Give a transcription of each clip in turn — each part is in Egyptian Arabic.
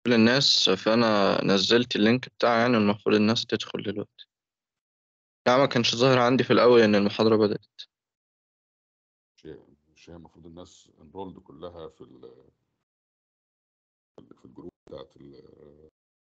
لكل الناس فأنا نزلت اللينك بتاعي يعني المفروض الناس تدخل دلوقتي لا ما كانش ظاهر عندي في الأول إن المحاضرة بدأت مش هي مش هي المفروض الناس انرولد كلها في ال في الجروب بتاعت ال-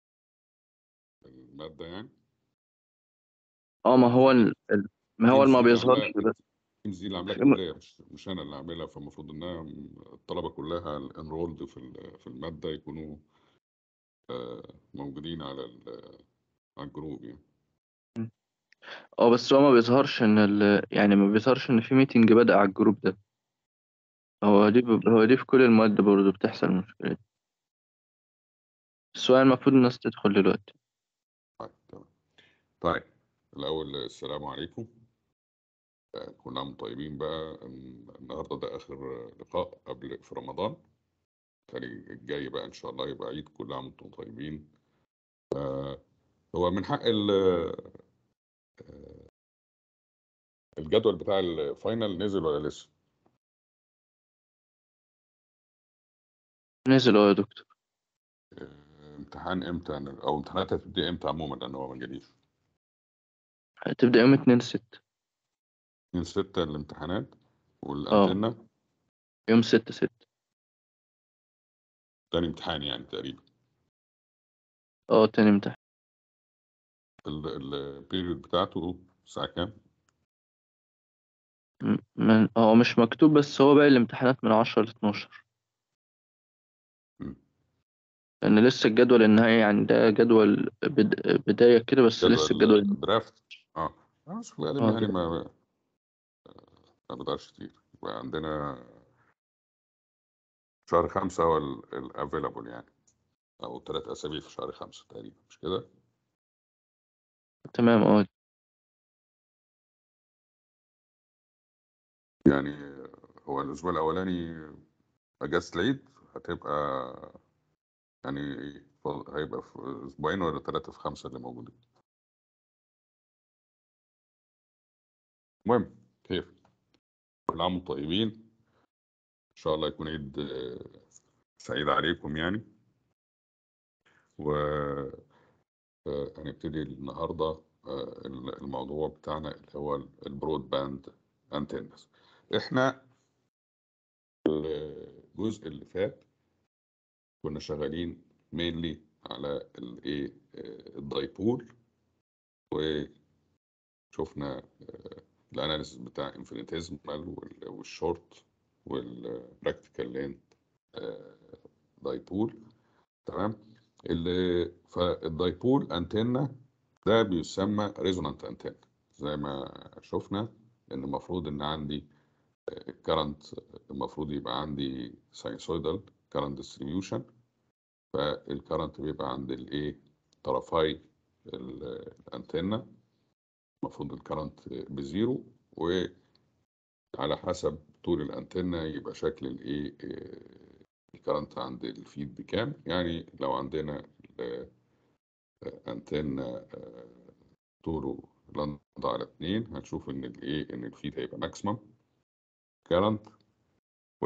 المادة يعني اه ما هو ال... ال- ما هو تيمز اللي ما دي اللي بيظهرش عاملاها ده تيمز دي اللي عاملاها في م- الكلية مش مش أنا اللي عاملها فالمفروض إنها الطلبة كلها انرولد في ال- في المادة يكونوا آه، موجودين على ال- على الجروب يعني اه بس هو ما بيظهرش إن ال... يعني ما بيظهرش إن في ميتنج بدأ على الجروب ده هو دي ب... هو دي في كل المواد برضه بتحصل المشكلة دي السؤال المفروض الناس تدخل دلوقتي طيب تمام طيب الأول السلام عليكم آه، كل عام وانتم طيبين بقى الن- النهارده ده آخر لقاء قبل في رمضان تاني الجاي بقى إن شاء الله يبقى عيد كل عام وانتم طيبين هو من حق ال- آه، الجدول بتاع الفاينل نزل ولا لسه؟ نزل اه يا دكتور آه، امتحان امتى او امتحانات هتبتدي امتى عموما لان هو ما جاليش هتبدأ يوم اتنين ستة 2 6 الامتحانات اه والانتنه يوم ستة ستة تاني امتحان يعني تقريبا اه تاني امتحان البيريود بتاعته الساعه كام؟ م- من هو مش مكتوب بس هو باقي الامتحانات من عشرة لاتناشر مم. لأن لسه الجدول النهائي يعني ده جدول بد... بداية كده بس لسه جدول الجدول درافت اه آه، بس في الغالب اه يعني كده ما ما بقدرش كتير يبقى عندنا شهر خمسة هو الافيلابل يعني او ثلاث اسابيع في شهر خمسة تقريبا مش كده؟ تمام اه يعني هو الاسبوع الاولاني اجازة العيد هتبقى يعني هيبقى في اسبوعين ولا ثلاثة في خمسة اللي موجودين المهم خير كل عام وانتم طيبين ان شاء الله يكون عيد آه، سعيد عليكم يعني و آه، هنبتدي النهارده آه، الموضوع بتاعنا اللي هو البرود باند انتنز احنا الجزء اللي فات كنا شغالين مينلي على الايه الدايبول وشفنا الاناليسيس بتاع انفينيتيزمال والشورت والبراكتيكال لينت دايبول تمام اللي فالدايبول انتنة ده بيسمى ريزونانت انتنة زي ما شفنا ان المفروض ان عندي الكرنت المفروض يبقى عندي ساينسويدال كرنت ديستريبيوشن فالكرنت بيبقى عند الايه طرفي الانتنة المفروض الكرنت بزيرو وعلى حسب طول الانتنة يبقى شكل الايه الكرنت عند الفيد بكام يعني لو عندنا انتنة طوله لندا على اتنين هنشوف ان الايه ان الفيد هيبقى ماكسيمم كرنت و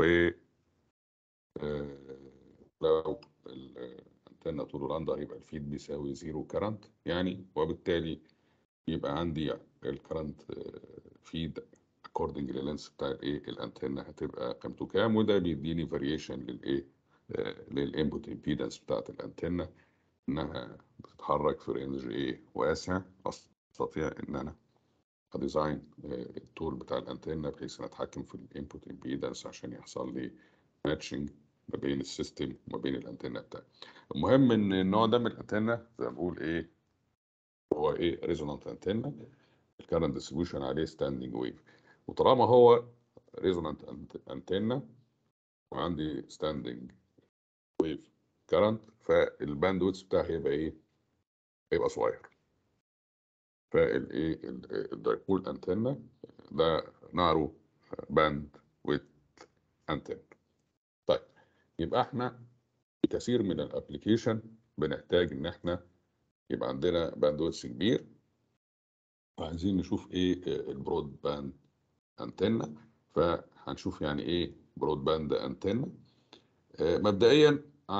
لو الانتنة طوله لندا هيبقى الفيد بيساوي زيرو كرنت يعني وبالتالي يبقى عندي الكرنت فيد according لللينس بتاع الايه الانتنة هتبقى قيمته كام وده بيديني فاريشن للايه للانبوت امبيدنس بتاعت الانتنة انها بتتحرك في رينج ايه واسع استطيع ان انا اديزاين الطول بتاع الانتنة بحيث ان اتحكم في الانبوت امبيدنس عشان يحصل لي ماتشنج ما بين السيستم وما بين الانتنة بتاعي المهم ان النوع ده من الانتنة زي ما بقول ايه هو ايه ريزونانت انتنة الكرنت ديستريبيوشن عليه ستاندنج ويف وطالما هو ريزونانت انتنة وعندي ستاندنج ويف كرنت فالباندويث بتاعي هيبقى ايه؟ هيبقى صغير فالايه الدايبول انتنة ده نعره باند ويت انتنة طيب يبقى احنا في كثير من الابلكيشن بنحتاج ان احنا يبقى عندنا باندويث كبير وعايزين نشوف ايه البرود باند انتنة فهنشوف يعني ايه برود باند انتنة مبدئيا على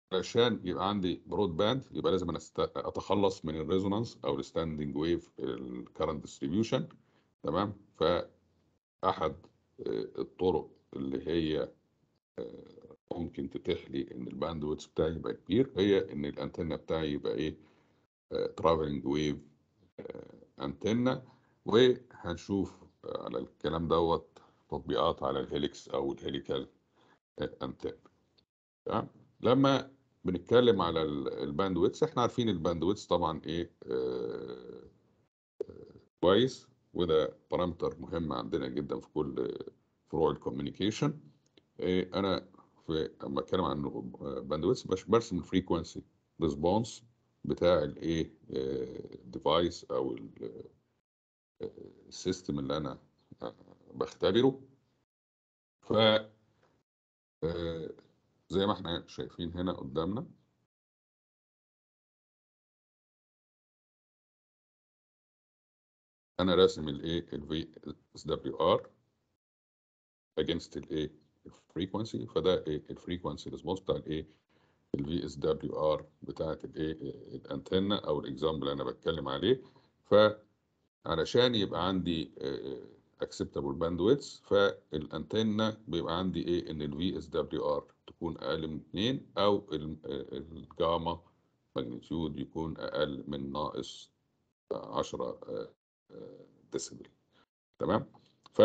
علشان يبقى عندي برود باند يبقى لازم أنا أست- اتخلص من الريزونانس او الستاندنج ويف الكرنت ديستريبيوشن تمام فاحد آه، الطرق اللي هي آه، ممكن تتيح لي ان الباند ويدث بتاعي يبقى كبير هي ان الانتنه بتاعي يبقى ايه ترافلنج ويف انتنه وهنشوف على الكلام دوت تطبيقات على الهيليكس او الهيليكال انتنه تمام لما بنتكلم على الباند ويدث احنا عارفين الباند ويدث طبعا ايه آه، آه، كويس وده بارامتر مهم عندنا جدا في كل فروع الكوميونيكيشن إيه انا في لما اتكلم عن باند ويدث برسم الفريكونسي ريسبونس بتاع الايه ديفايس او السيستم اللي انا آه، بختبره ف آه، زي ما احنا شايفين هنا قدامنا انا راسم الايه الفي اس دبليو ار against الايه الفريكونسي فده ايه الفريكونسي ريسبونس بتاع الايه الفي اس دبليو ار بتاعت الايه الانتنه او الاكزامبل اللي انا بتكلم عليه فعلشان يبقى عندي acceptable bandwidth فالانتنه بيبقى عندي ايه ان الفي اس دبليو ار تكون اقل من 2 او ال- الجاما ماجنتيود يكون اقل من ناقص 10 ديسيبل تمام ف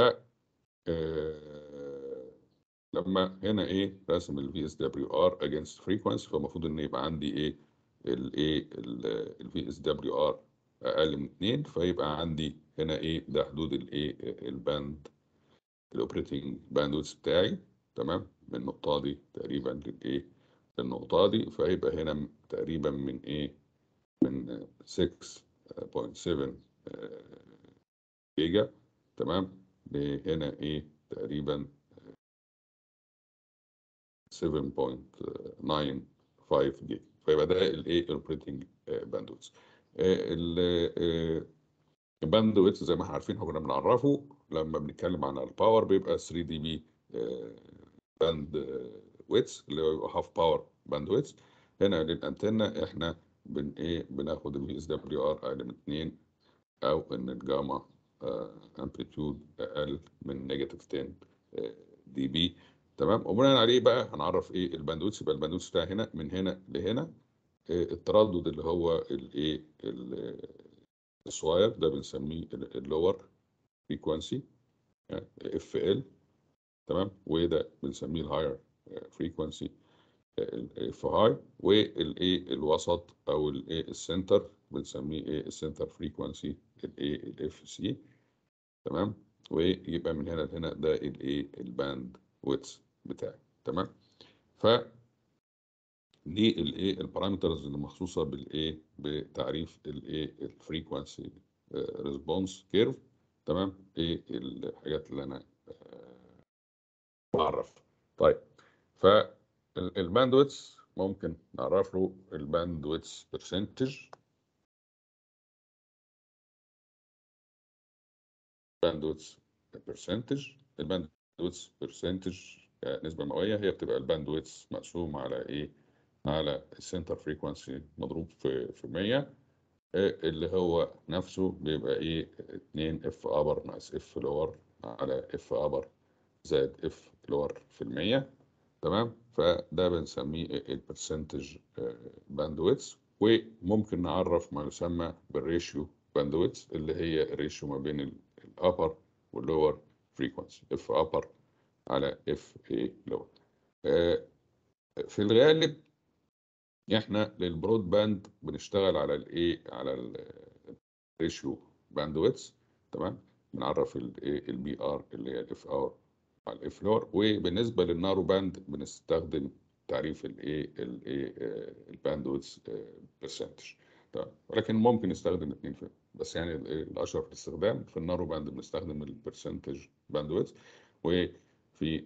آه، لما هنا ايه راسم الفي اس دبليو ار اجينست فريكونسي فالمفروض ان يبقى عندي ايه الايه الفي اس دبليو ار اقل من 2 فيبقى عندي هنا ايه ده حدود الايه الباند الاوبريتنج باندويث بتاعي تمام من النقطه دي تقريبا للايه للنقطه دي فيبقى هنا تقريبا من ايه من 6.7 جيجا تمام لهنا ايه تقريبا 7.95 جيجا فيبقى ده الايه الاوبريتنج باندويث الباندويث زي ما احنا عارفين احنا كنا بنعرفه لما بنتكلم عن الباور بيبقى 3 دي بي باند ويتس اللي هو بيبقى هاف باور باند ويتس هنا للانتنه احنا بن ايه بناخد الفي اس دبليو ار اقل من 2 او ان الجاما امبليتيود اقل من نيجاتيف 10 دي بي تمام وبناء عليه بقى هنعرف ايه الباندويتس يبقى الباندويتس بتاع هنا من هنا لهنا إيه التردد اللي هو الايه الصغير ده بنسميه اللور فريكوانسي اف ال تمام وده بنسميه الهاير فريكوانسي اف هاي والايه الوسط او الايه السنتر بنسميه ايه السنتر فريكوانسي الايه الاف سي تمام ويبقى من هنا لهنا ده الايه الباند ويتس بتاعي تمام ف دي الايه البارامترز اللي مخصوصه بالايه بتعريف الايه الفريكوانسي ريسبونس كيرف تمام ايه الحاجات اللي انا آه، بعرف طيب فالباندويتس ممكن نعرف له الباندويتس برسنتج باندويتس برسنتج الباندويتس برسنتج نسبة مئوية هي بتبقى الباندويتس مقسوم على ايه على السنتر فريكوانسي مضروب في في 100 اللي هو نفسه بيبقى ايه 2 اف ابر ناقص اف لور على اف ابر زائد اف لور في المية تمام فده بنسميه البرسنتج باندويتس وممكن نعرف ما يسمى بالريشيو باندويتس اللي هي الريشيو ما بين الابر واللور فريكوانسي اف ابر على اف اي لور في الغالب احنا للبرود باند بنشتغل على الايه على الريشيو باندويتس تمام بنعرف الايه البي ار اللي هي الاف ار على الاف لور وبالنسبه للنارو باند بنستخدم تعريف الايه الايه الباندويتس برسنتج تمام ولكن ممكن نستخدم الاثنين في بس يعني الاشهر في الاستخدام في النارو باند بنستخدم البرسنتج باندويتس وفي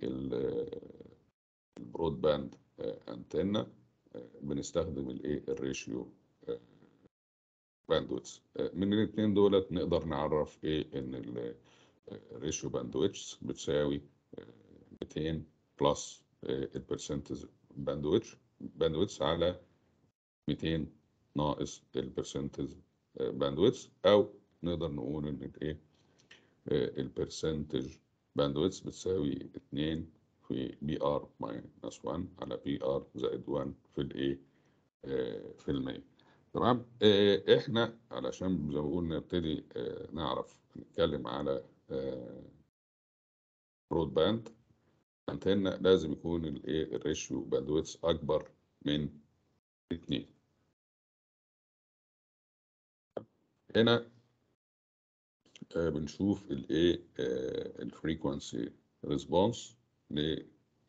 البرود باند انتنا بنستخدم الايه الريشيو باندويتس من الاثنين دولت نقدر نعرف ايه ان الريشيو باندويتس بتساوي 200 بلس البرسنتج باندويتس باندويتس على 200 ناقص البرسنتج باندويتس او نقدر نقول ان الايه البرسنتج باندويتس بتساوي 2 في بي ار ماينس 1 على بي ار زائد 1 في الايه في المية تمام آه، احنا علشان زي ما قلنا نبتدي آه، نعرف نتكلم على برود باند انتنا لازم يكون الايه الريشيو باندويتس اكبر من 2 هنا آه، بنشوف الايه الفريكوانسي ريسبونس ل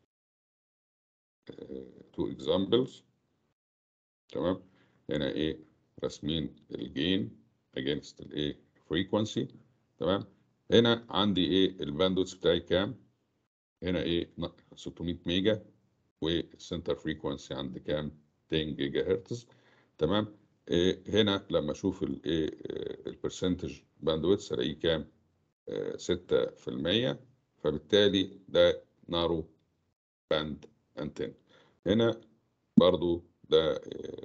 تو اكزامبلز تمام هنا ايه راسمين الجين against الايه frequency تمام هنا عندي ايه الباندوتس بتاعي كام هنا ايه 600 ميجا والسنتر فريكوانسي عندي كام 10 جيجا هرتز تمام إيه هنا لما اشوف الايه البرسنتج باندويتس الاقيه كام 6% فبالتالي ده نارو باند انتن هنا برضو ده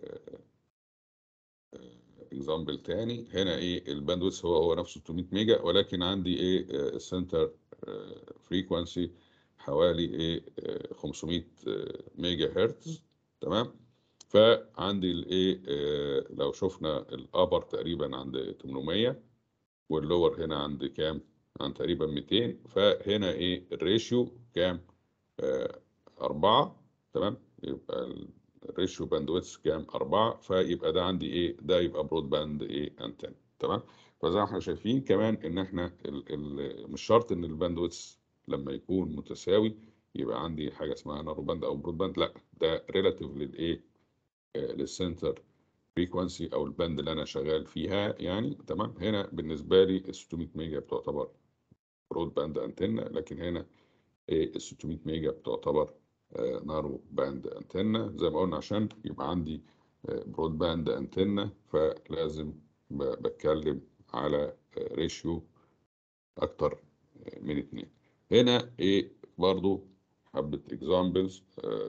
اكزامبل تاني هنا ايه الباندويث هو هو نفسه 600 ميجا ولكن عندي ايه السنتر فريكوانسي حوالي ايه 500 ميجا هرتز تمام فعندي الايه لو شفنا الابر تقريبا عند 800 واللور هنا عند كام عند تقريبا 200 فهنا ايه الريشيو كام أربعة تمام يبقى الريشيو باندويتس كام أربعة فيبقى ده عندي إيه ده يبقى برود باند إيه أنتن تمام فزي ما احنا شايفين كمان إن احنا ال ال مش شرط إن الباندويتس لما يكون متساوي يبقى عندي حاجة اسمها نارو باند أو برود باند لا ده ريلاتيف للإيه آه للسنتر فريكوانسي أو الباند اللي أنا شغال فيها يعني تمام هنا بالنسبة لي ال 600 ميجا بتعتبر برود باند أنتنة لكن هنا ال 600 ميجا بتعتبر نارو باند انتنا زي ما قلنا عشان يبقى عندي برود باند انتنا فلازم بتكلم على ريشيو اكتر من اتنين هنا ايه برضو حبة اكزامبلز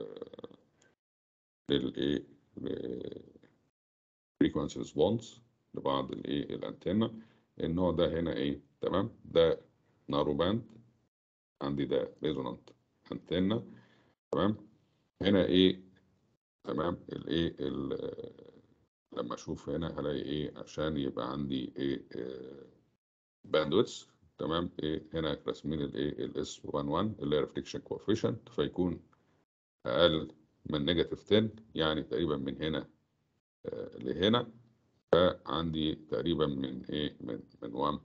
للايه frequency response لبعض الايه الانتنا النوع ده هنا ايه تمام ده نارو باند عندي ده ريزونانت انتنا تمام هنا ايه تمام الايه لما اشوف هنا هلاقي ايه عشان يبقى عندي ايه, إيه باندويتس تمام ايه هنا راسمين الايه الاس 11 اللي هي ريفليكشن كوفيشنت فيكون اقل من نيجاتيف 10 يعني تقريبا من هنا آه لهنا فعندي تقريبا من ايه من من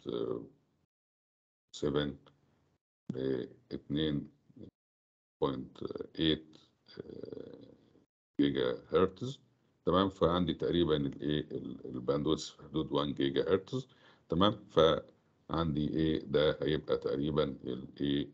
1.7 ل 2 0.8 جيجا هرتز تمام فعندي تقريبا الايه الباندويث في حدود 1 جيجا هرتز تمام فعندي ايه ده هيبقى تقريبا الايه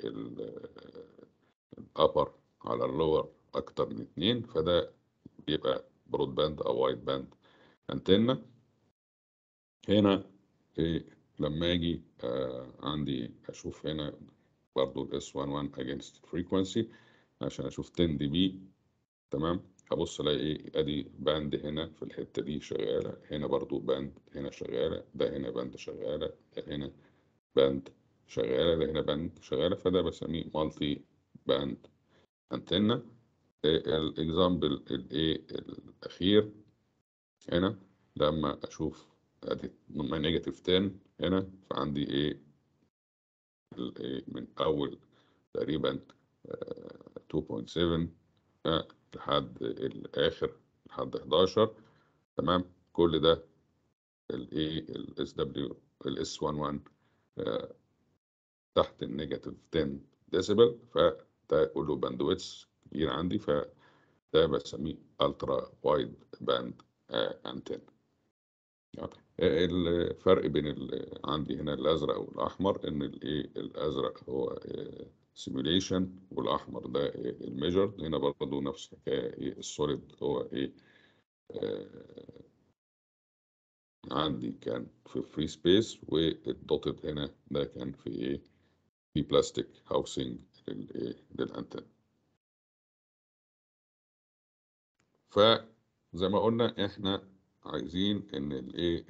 الابر على اللور اكتر من 2 فده بيبقى برود باند او وايد باند انتنا هنا إيه لما اجي آه عندي اشوف هنا برضو ال S11 against frequency عشان اشوف 10 دي بي تمام هبص الاقي ايه ادي باند هنا في الحته دي شغاله هنا برضو باند هنا شغاله ده هنا باند شغاله ده هنا باند شغاله ده هنا باند شغاله فده بسميه مالتي باند انتنا الاكزامبل الايه الاخير هنا لما اشوف ادي نيجاتيف 10 هنا فعندي ايه من أول تقريبا 2.7 لحد الآخر لحد 11 تمام كل ده الايه الاس دبليو الاس 11 تحت النيجاتيف 10 ديسيبل فده كله باندويتس كبير عندي فده بسميه الترا وايد باند انتن الفرق بين عندي هنا الازرق والاحمر ان الايه الازرق هو سيميوليشن والاحمر ده الميجر هنا برضه نفس الحكايه ايه السوليد هو ايه آه عندي كان في فري سبيس والدوتد هنا ده كان في ايه في بلاستيك هاوسنج للايه للانتن فزي ما قلنا احنا عايزين ان الايه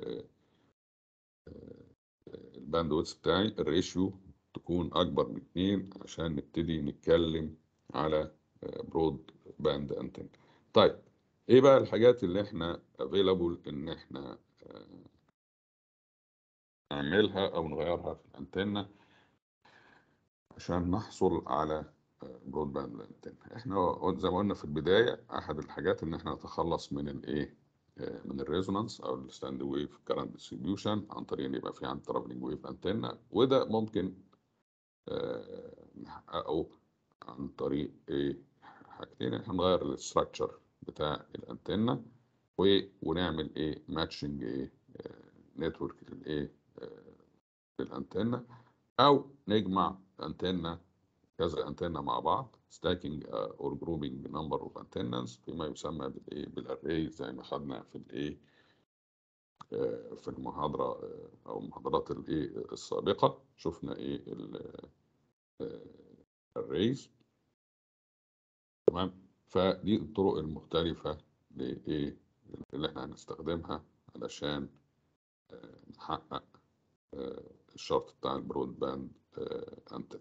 الباند ويدث بتاعي الريشيو تكون اكبر من 2 عشان نبتدي نتكلم على برود باند انتن طيب ايه بقى الحاجات اللي احنا افيلابل ان احنا نعملها او نغيرها في الانتنه عشان نحصل على برود باند انتنه احنا زي ما قلنا في البدايه احد الحاجات ان احنا نتخلص من الايه من الريزونانس او الستاند ويف كارنت ديستريبيوشن عن طريق ان يبقى في عند ترافلنج ويف انتنه وده ممكن نحققه عن طريق ايه حاجتين احنا نغير الاستراكشر بتاع الانتنه ونعمل ايه ماتشنج ايه نتورك للايه للانتنه او نجمع انتنه كذا انتنه مع بعض stacking uh, or grouping number of antennas فيما يسمى بالايه بالاري زي ما خدنا في الايه في المحاضره او المحاضرات الايه السابقه شفنا ايه الريز تمام فدي الطرق المختلفه لايه اللي احنا هنستخدمها علشان نحقق الشرط بتاع البرود باند انتن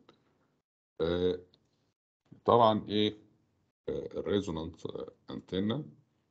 طبعا ايه الريزونانت انتنا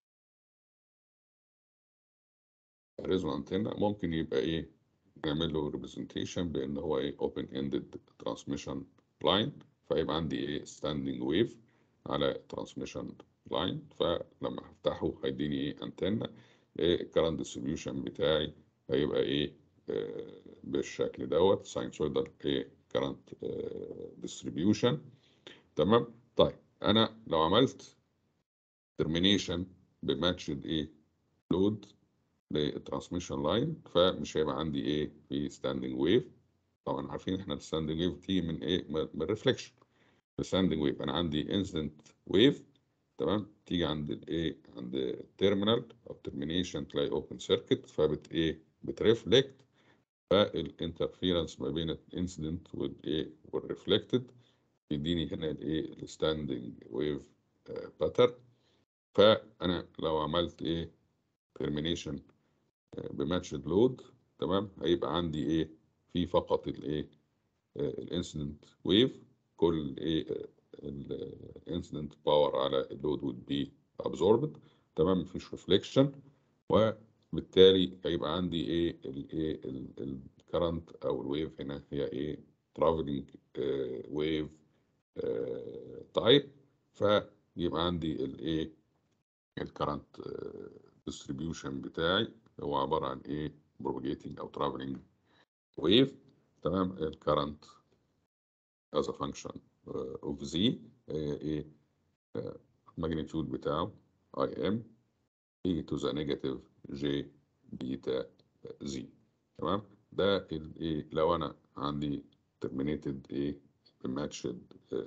الريزونانت انتنا ممكن يبقى ايه نعمل له ريبريزنتيشن بان هو ايه اوبن اندد ترانسميشن لاين فيبقى عندي ايه ستاندنج ويف على ترانسميشن لاين فلما هفتحه هيديني ايه انتنا ايه الكرنت ديستريبيوشن بتاعي هيبقى ايه آه بالشكل دوت ساينسويدال ايه كرنت ديستريبيوشن تمام طيب انا لو عملت ترمينيشن بماتشد ايه لود للترانسميشن لاين فمش هيبقى عندي ايه في ستاندنج ويف طبعا عارفين احنا الستاندنج ويف تيجي من ايه من الريفليكشن الستاندنج ويف انا عندي انسيدنت ويف تمام تيجي عند الايه عند التيرمينال او ترمينيشن تلاقي اوبن سيركت فبت ايه بتريفلكت فالانترفيرنس ما بين الانسيدنت والايه والريفلكتد يديني هنا الايه الستاندنج ويف باترن فانا لو عملت ايه ترمينيشن بماتشد لود تمام هيبقى عندي ايه في فقط الايه الانسيدنت ويف كل ايه الانسيدنت باور على اللود would be absorbed تمام مفيش ريفليكشن وبالتالي هيبقى عندي ايه الايه الكرنت او الويف هنا هي ايه ترافلنج ويف تايب فيبقى عندي الايه الكرنت ديستريبيوشن بتاعي هو عباره عن ايه propagating او traveling wave تمام الكرنت as a function of z ايه magnitude بتاعه im e to the negative j بيتا z تمام ده الايه لو انا عندي terminated ايه matched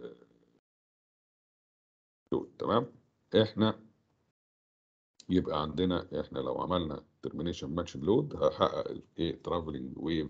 لود تمام احنا يبقى عندنا احنا لو عملنا termination matched load هحقق الايه traveling wave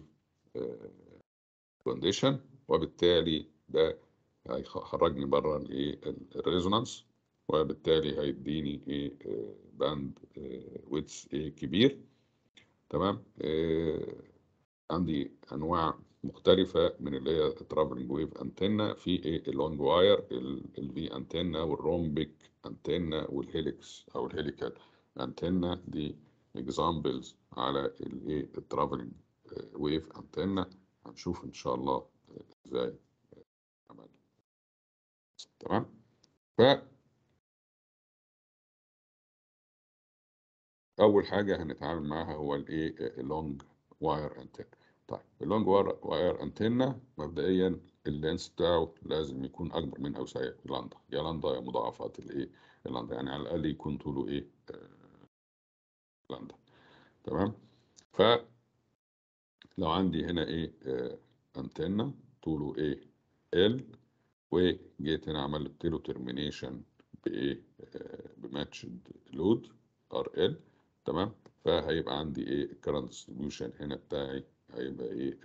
كونديشن وبالتالي ده هيخرجني بره الايه الريزونانس وبالتالي هيديني ايه باند ويتس ايه كبير تمام إيه عندي انواع مختلفة من اللي هي ترافلنج ويف انتنا في ايه اللونج واير الفي انتنا والرومبيك انتنا والهيليكس او الهيليكال انتنا دي اكزامبلز على الايه الترافلنج ويف انتنا هنشوف ان شاء الله ازاي عمل تمام ف اول حاجه هنتعامل معاها هو الايه اللونج واير انتنا طيب اللونج واير انتنا مبدئيا اللينس بتاعه لازم يكون اكبر من او يساوي لندا يا لندا يا مضاعفات الايه اللندا يعني على الاقل يكون طوله ايه لندا تمام ف لو عندي هنا ايه آه انتنا طوله ايه ال وجيت هنا عملت له ترمينيشن بايه آه بماتشد لود ار ال تمام فهيبقى عندي ايه الكرنت ديستريبيوشن هنا بتاعي هيبقى ايه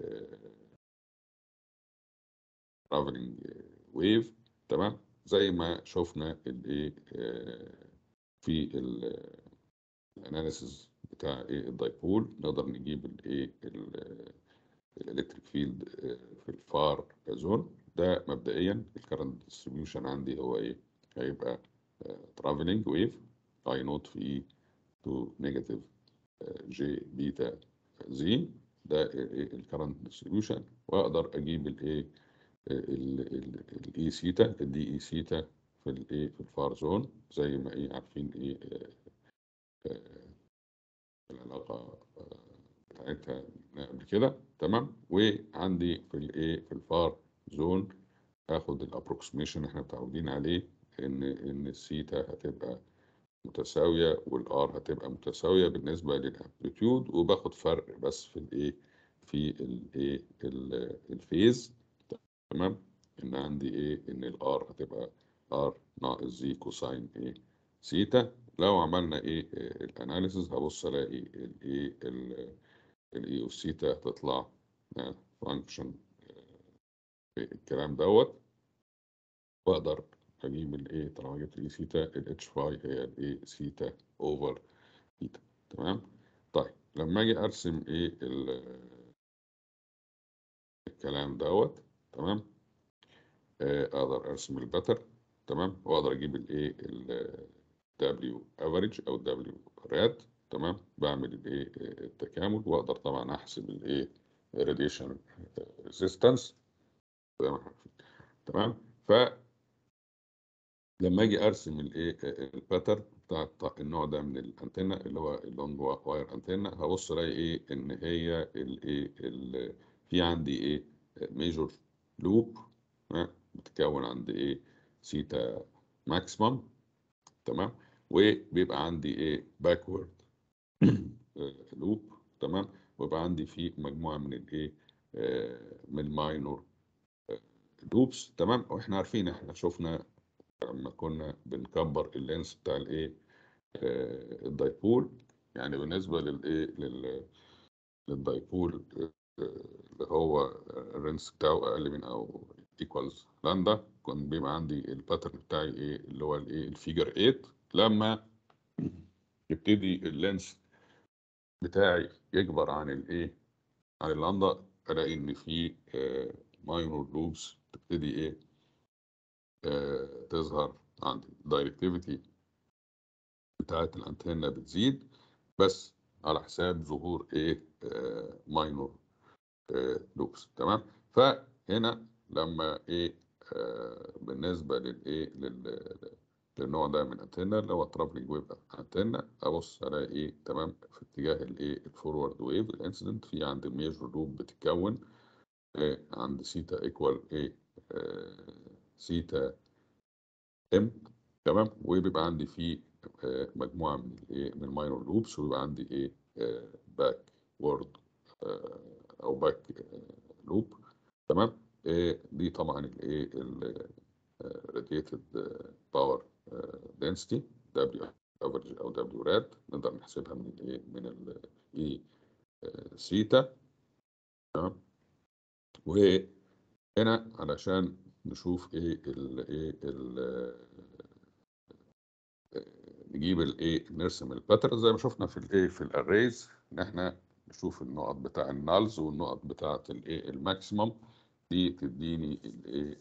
ترافلنج ويف تمام زي ما شفنا الايه في الاناليسيز بتاع ايه الدايبول نقدر نجيب الايه الالكتريك فيلد في الفار زون ده مبدئيا الكرنت ديستريبيوشن عندي هو ايه هيبقى ترافلينج ويف اي نوت في اي تو نيجاتيف جي بيتا زي ده الكرنت ديستريبيوشن واقدر اجيب الايه الاي سيتا الدي اي سيتا في الايه في الفار زون زي ما ايه عارفين ايه العلاقه بتاعتها قبل كده تمام وعندي في الايه في الفار زون اخد الابروكسيميشن احنا متعودين عليه ان ان السيتا هتبقى متساويه والار هتبقى متساويه بالنسبه للامبليتيود وباخد فرق بس في الايه في الايه الفيز تمام ان عندي ايه ان الار هتبقى ار ناقص زي كوساين ايه سيتا لو عملنا ايه الاناليسيس هبص الاقي الايه الاي والسيتا هتطلع فانكشن الكلام دوت واقدر اجيب الايه طالما جبت الاي سيتا الاتش فاي هي الايه سيتا اوفر ثيتا تمام طيب لما اجي ارسم ايه الكلام دوت تمام اقدر ارسم الباتر تمام واقدر اجيب الايه الدبليو افريج او الدبليو رات تمام بعمل الايه التكامل واقدر طبعا احسب الايه راديشن ريزيستنس زي ما احنا تمام ف لما اجي ارسم الايه الباتر بتاع النوع ده من الانتنه اللي هو اللونج واير انتنه هبص الاقي ايه ان هي الايه في عندي ايه ميجور لوب بتتكون عند ايه سيتا ماكسيمم تمام وبيبقى عندي ايه باكورد لوب تمام ويبقى عندي في مجموعه من الايه من الماينور لوبس تمام واحنا عارفين احنا شفنا لما كنا بنكبر اللينس بتاع الايه الدايبول يعني بالنسبه للايه لل للدايبول اللي هو الرنس بتاعه اقل من او ايكوالز لاندا كان بيبقى عندي الباترن بتاعي ايه اللي هو الايه الفيجر 8 لما يبتدي اللينس بتاعي يكبر عن الايه عن اللاندا الاقي ان في ماينور لوبس تبتدي ايه آه تظهر عندي الدايركتيفيتي بتاعت الانتنه بتزيد بس على حساب ظهور ايه آه ماينور آه لوبس تمام فهنا لما ايه آه بالنسبه للايه لل للنوع ده من الانتنه اللي هو ترافلنج ويف انتنه ابص الاقي ايه تمام في اتجاه الايه الفورورد ويف الانسيدنت في عند الميجر لوب بتتكون إيه عند سيتا ايكوال ايه آه سيتا ام تمام وبيبقى عندي فيه آه مجموعه من الايه من الماينور لوبس ويبقى عندي ايه آه باك وورد او باك لوب تمام دي طبعا الايه الراديتد باور density W average أو W راد نقدر نحسبها من الايه من ال E سيتا تمام وهنا علشان نشوف ايه ال ايه ال نجيب الايه نرسم الباترن زي ما شفنا في الايه في الاريز ان احنا نشوف النقط بتاع النالز والنقط بتاعه الايه الماكسيمم دي تديني الايه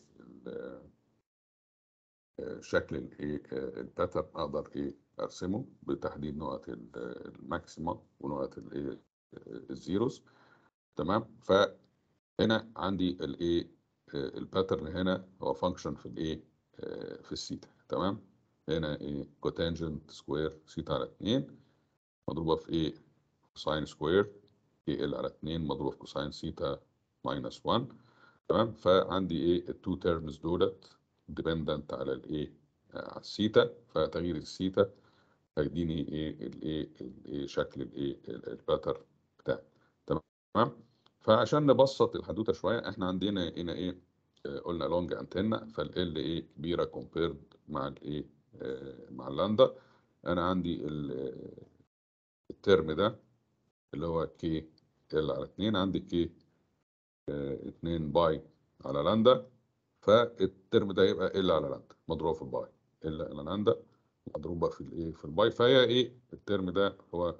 شكل الايه الباترن اقدر ايه ارسمه بتحديد نقط الماكسيمم ونقط الايه الزيروز تمام فهنا عندي الايه الباترن هنا هو فانكشن في الايه في السيتا تمام هنا ايه كوتانجنت سكوير سيتا على 2 مضروبه في ايه ساين سكوير اي ال على 2 مضروبه في كوساين سيتا ماينس 1 تمام فعندي ايه التو تيرمز دولت ديبندنت على الايه على السيتا فتغيير السيتا هيديني ايه الايه الايه شكل الايه الباتر بتاعي تمام فعشان نبسط الحدوته شويه احنا عندنا هنا ايه قلنا لونج انتنا فال ايه كبيره كومبيرد مع الايه مع اللاندا انا عندي الترم ده اللي هو كي ال على 2 عندي كي 2 باي على لاندا فالترم ده يبقى ال على لاندا مضروب في الباي ال على لاندا مضروبة في الايه في الباي فهي ايه الترم ده هو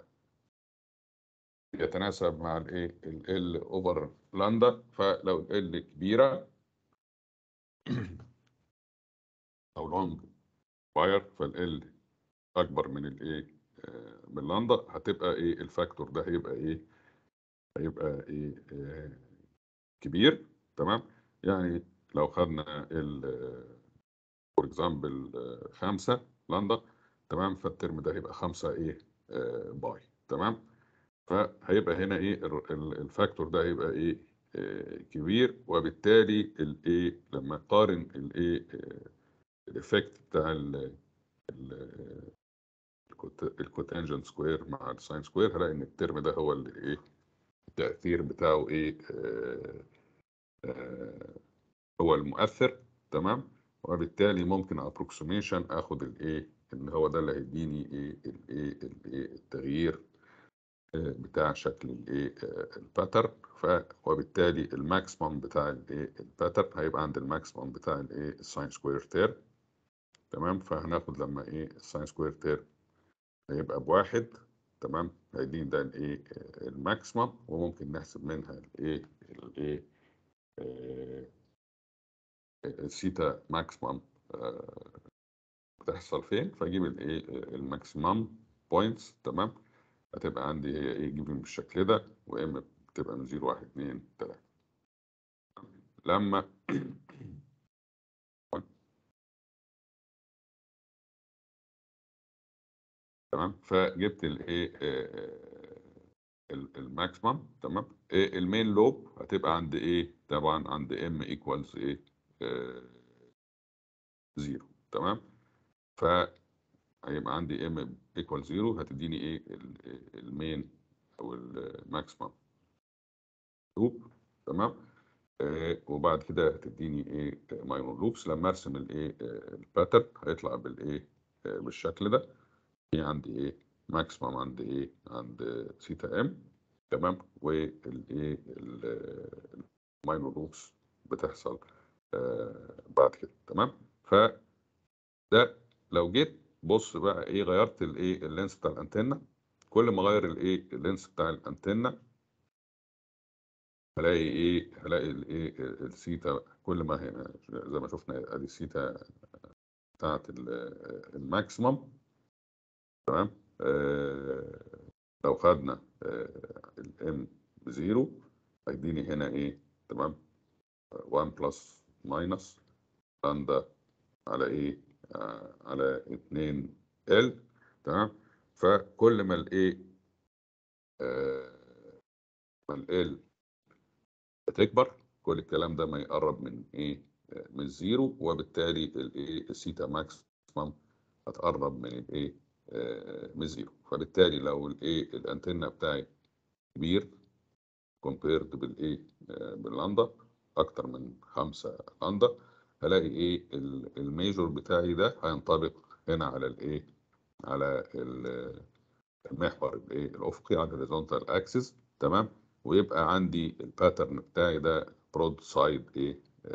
يتناسب مع الايه ال اوفر لاندا فلو ال كبيرة او لونج واير فال اكبر من الايه آه، من لاندا هتبقى ايه الفاكتور ده هيبقى ايه هيبقى ايه آه، كبير تمام يعني لو خدنا ال فور اكزامبل خمسة لاندا تمام فالترم ده هيبقى خمسة ايه آه، باي تمام فهيبقى هنا ايه ال- ال- الفاكتور ده هيبقى ايه آه، كبير وبالتالي الايه لما اقارن الايه الايفكت بتاع ال الكوتانجنت سكوير مع الساين سكوير هلاقي ان الترم ده هو اللي ايه التأثير بتاعه ايه آه، آه، هو المؤثر تمام وبالتالي ممكن ابروكسيميشن اخد الايه ان هو ده اللي هيديني ايه الايه الايه التغيير آه، بتاع شكل الايه الباترن ف وبالتالي الماكسيمم بتاع الايه الباترن هيبقى عند الماكسيمم بتاع الايه الساين سكوير تيرم تمام فهناخد لما ايه الساين سكوير تيرم هيبقى بواحد تمام هيديني ده الايه آه، الماكسيمم وممكن نحسب منها الايه الايه آه، الثيتا ماكسيمم آه، بتحصل فين فاجيب الايه الماكسيمم بوينتس تمام هتبقى عندي هي ايه جيفن بالشكل ده وام بتبقى من 0 1 2 3 لما تمام فجبت الايه الماكسيمم تمام إيه المين لوب هتبقى عند ايه طبعا عند ام ايكوالز ايه زيرو تمام ف هيبقى عندي ام ايكوال زيرو هتديني ايه ال- المين او الماكسيمم لوب تمام آه وبعد كده هتديني ايه ماينور لوبس لما ارسم الايه الباترن هيطلع بالايه آه، بالشكل ده في عندي ايه ماكسيمم عند ايه عند سيتا ام تمام والايه الماينور لوبس بتحصل آه بعد كده تمام فده لو جيت بص بقى ايه غيرت الايه اللينس بتاع الانتنه كل ما اغير الايه اللينس بتاع الانتنه هلاقي ايه هلاقي الايه السيتا كل ما هنا زي ما شفنا ادي السيتا بتاعت ال- الماكسيمم تمام آه لو خدنا آه الام بزيرو هيديني هنا ايه تمام 1 بلس ماينس لاندا على ايه آه على 2 ال تمام فكل ما الايه آه ما ال بتكبر كل الكلام ده ما يقرب من ايه آه، من الزيرو وبالتالي الايه السيتا ماكسيمم هتقرب من الايه آه، من الزيرو فبالتالي لو الايه الانتنه بتاعي كبير كومبيرد بالايه آه، باللاندا اكتر من خمسة لاندا هلاقي ايه ال- الميجور بتاعي ده هينطبق هنا على الايه على ال- المحور الايه الافقي على الهوريزونتال اكسس تمام ويبقى عندي الباترن بتاعي ده برود سايد ايه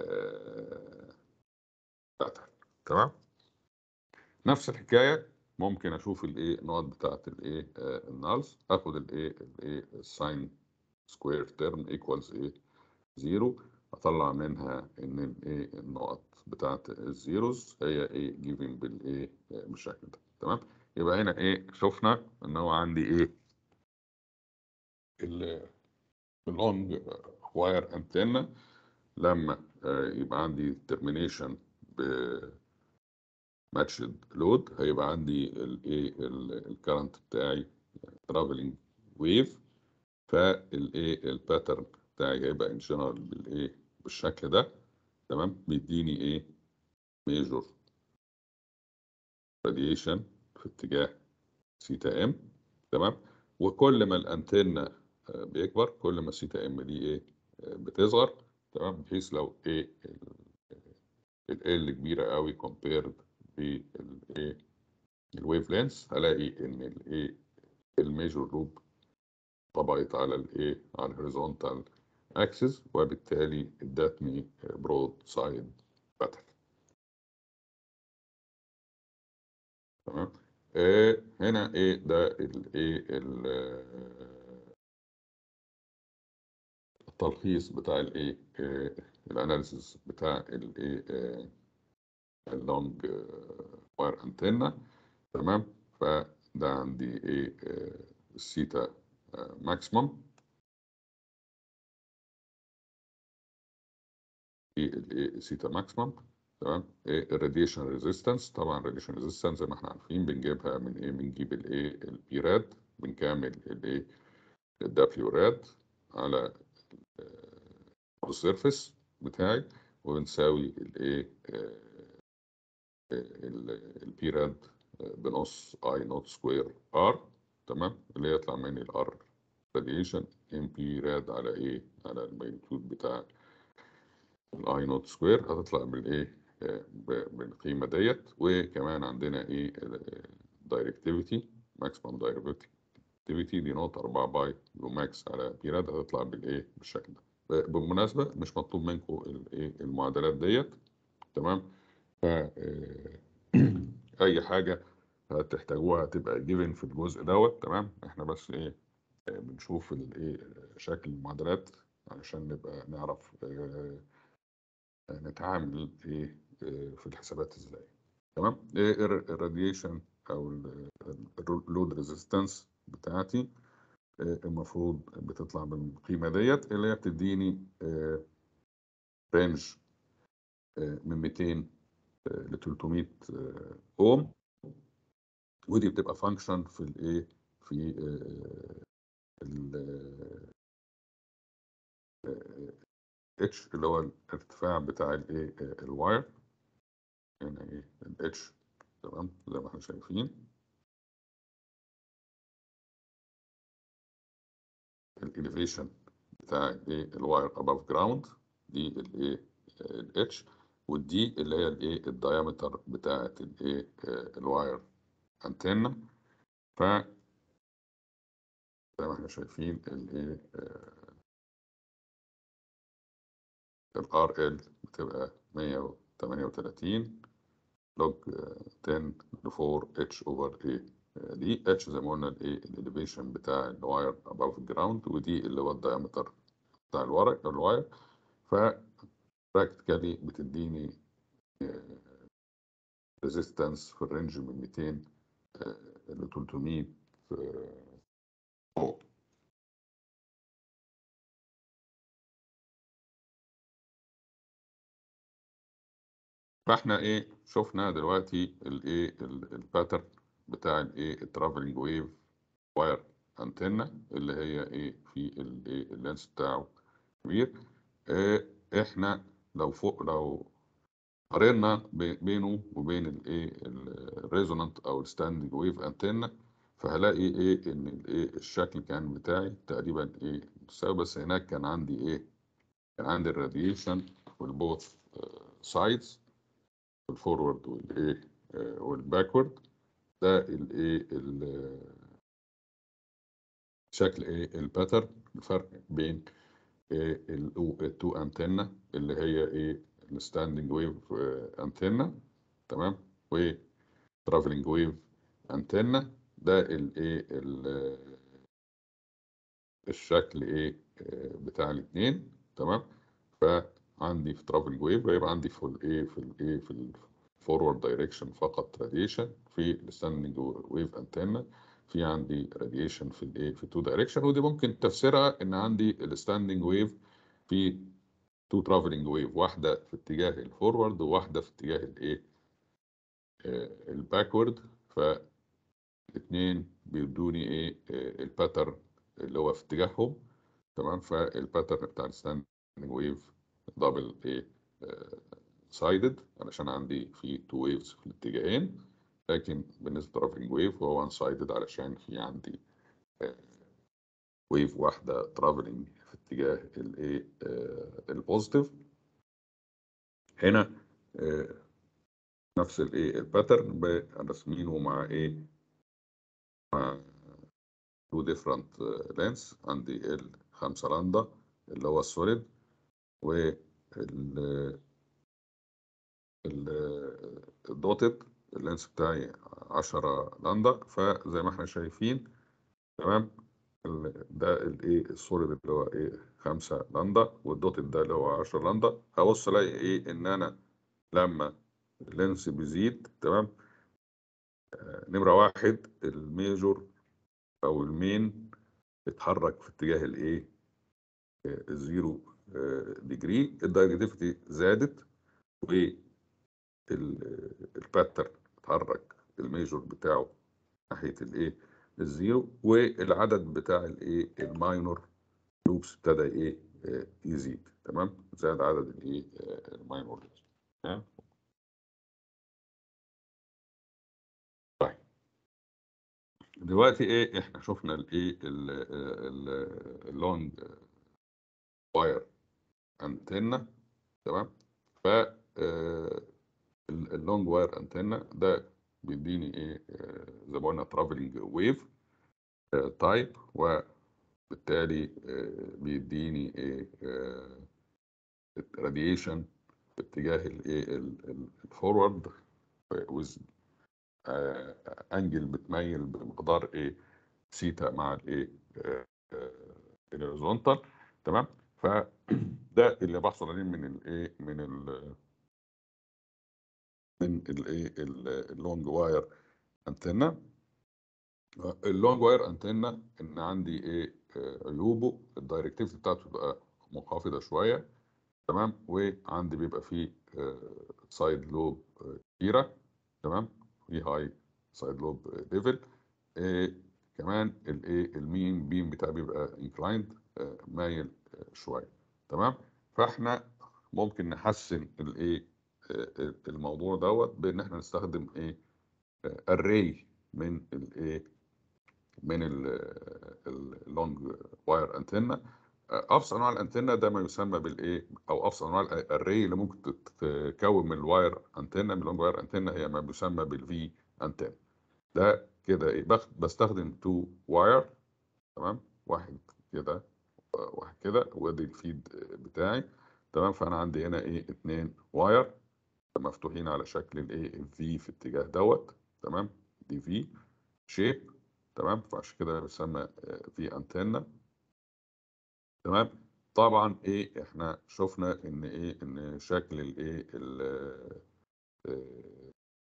باترن تمام نفس الحكايه ممكن اشوف الايه النقط بتاعت الايه آه، النالز اخد الايه الايه الساين سكوير تيرم ايكوالز ايه زيرو اطلع منها ان الايه النقط بتاعت الزيروز هي ايه جيفن بالايه آه، بالشكل ده تمام يبقى هنا ايه شفنا ان هو عندي ايه ال- اللونج واير انتنا لما آه، يبقى عندي ترمينيشن ب ماتشد لود هيبقى عندي الايه الكرنت بتاعي ترافلنج ويف فالايه الباترن بتاعي هيبقى ان جنرال بالايه بالشكل ده تمام بيديني ايه ميجور راديشن في اتجاه سيتا ام تمام وكل ما الانتنه آه، بيكبر كل ما سيتا ام دي ايه آه، بتصغر تمام بحيث لو ايه ال ال كبيره قوي كومبيرد بالايه الويف لينس هلاقي ان الايه الميجور لوب طبقت على الايه على الهوريزونتال اكسس وبالتالي ادتني برود سايد باترن تمام آه هنا ايه ده الايه التلخيص بتاع الايه الاناليسيس بتاع الايه اللونج واير انتنا تمام فده عندي ايه السيتا ماكسيمم الايه سيتا ماكسيمم تمام الراديشن ريزيستنس طبعا الراديشن ريزيستنس زي ما احنا عارفين بنجيبها من ايه بنجيب الايه البيراد بنكامل الايه الدبليو راد على السيرفيس بتاعي وبنساوي الايه البيراد بنص اي نوت سكوير ار تمام اللي يطلع مني الار راديشن ام بي راد على ايه على الماجنتيود بتاع الاي نوت سكوير هتطلع بالايه بالقيمه ديت وكمان عندنا ايه دايركتيفيتي ماكسيمم دايركتيفيتي دي نقطه 4 باي يو ماكس على بيراد هتطلع بالايه بالشكل ده بالمناسبه مش مطلوب منكم الايه المعادلات ديت تمام ف اي حاجه هتحتاجوها تبقى جيفن في الجزء دوت تمام احنا بس ايه بنشوف الايه شكل المعادلات علشان نبقى نعرف نتعامل ايه في الحسابات ازاي تمام الراديشن او اللود ريزيستنس بتاعتي المفروض بتطلع بالقيمه ديت اللي هي بتديني رينج من 200 ل 300 اوم ودي بتبقى فانكشن في الايه في ال اتش اللي هو الارتفاع بتاع الايه الواير هنا ايه الاتش تمام زي ما احنا شايفين الاليفيشن بتاع الايه الواير اباف جراوند دي الايه الاتش والدي اللي هي الايه الدايمتر بتاعه الايه الواير انتنا ف زي ما احنا شايفين الايه الار ال بتبقى 138 لوج 10 ل 4 اتش اوفر ايه دي اتش زي ما قلنا الايه الاليفيشن بتاع الواير اباف جراوند ودي اللي هو الدايمتر بتاع الورق الواير ف براكتيكالي بتديني ريزيستنس في الرينج من 200 ل 300 اوم فاحنا ايه شفنا دلوقتي الايه الباترن بتاع الايه الترافلنج ويف واير انتنا اللي هي ايه في الايه اللينس بتاعه كبير إيه احنا لو فوق لو قارنا بينه وبين الايه الريزونانت او الستاندنج ويف انتنا فهلاقي ايه ان الايه الشكل كان بتاعي تقريبا ايه متساوي بس هناك كان عندي ايه كان عندي الراديشن والبوث سايدز الفورورد والايه والباكورد ده الايه شكل ايه الباترن الفرق بين إيه التو انتنا اللي هي ايه الستاندنج ويف انتنا تمام و ترافلنج ويف انتنا ده الايه الشكل ايه بتاع الاثنين تمام فعندي في ترافلنج ويف هيبقى عندي في الايه في الايه في الفورورد دايركشن فقط راديشن في الستاندنج ويف انتنا في عندي راديشن في الايه في تو دايركشن ودي ممكن تفسيرها ان عندي الستاندنج ويف في تو ترافلنج ويف واحده في اتجاه الفورورد وواحده في اتجاه الايه الباكورد فالاثنين بيدوني ايه الباترن اللي هو في اتجاههم تمام فالباترن بتاع الستاندنج ويف دبل ايه سايدد علشان عندي في تو ويفز في الاتجاهين لكن بالنسبه للترافلنج ويف هو وان سايدد علشان في عندي ويف واحده ترافلنج في اتجاه الايه البوزيتيف هنا نفس الايه الباترن راسمينه مع ايه مع تو ديفرنت لينس عندي ال 5 لاندا اللي هو السوليد و الدوتد اللينس بتاعي 10 لندا فزي ما احنا شايفين تمام ال- ده الايه السوليد اللي هو ايه 5 لندا والدوتد ده اللي هو 10 لندا هبص الاقي ايه ان انا لما اللينس بيزيد تمام آه، نمرة واحد الميجور او المين اتحرك في اتجاه الايه آه، الزيرو ديجري الدايركتيفيتي زادت والباترن اتحرك الميجور بتاعه ناحية الايه الزيرو والعدد بتاع الايه الماينور لوبس ابتدى ايه آه، يزيد تمام زاد عدد الايه آه، الماينور لوبس تمام طيب دلوقتي ايه احنا شفنا الايه اللونج واير انتنا تمام ف اللونج واير انتنا ده بيديني ايه آه، زي ما قلنا ترافلنج ويف تايب وبالتالي آه، بيديني ايه راديشن في اتجاه الايه الفورورد ويز انجل بتميل بمقدار ايه سيتا مع الايه الهوريزونتال تمام فده اللي بحصل عليه من الايه من ال من الايه اللونج واير انتنا اللونج واير انتنا ان عندي ايه آه، عيوبه الدايركتيفيتي بتاعته بتبقى منخفضه شويه تمام وعندي بيبقى فيه سايد لوب كتيره تمام في هاي سايد لوب ليفل كمان الايه المين بيم بتاعي بيبقى انكلايند مايل آه، شويه تمام فاحنا ممكن نحسن الايه آه، الموضوع دوت بان احنا نستخدم ايه اري من الايه من اللونج واير انتنا ابسط انواع الانتنا ده ما يسمى بالايه او ابسط انواع الاري اللي ممكن تت- تتكون من الواير انتنا من اللونج واير انتنا هي ما يسمى بالفي انتنا ده كده ايه بخ- بستخدم تو واير تمام واحد كده واحد كده وادي الفيد بتاعي تمام فانا عندي هنا ايه اتنين واير مفتوحين على شكل الايه الفي في اتجاه دوت تمام دي في شيب تمام فعشان كده بيسمى في انتنا تمام طبعا ايه احنا شفنا ان ايه ان شكل الايه ال- آه،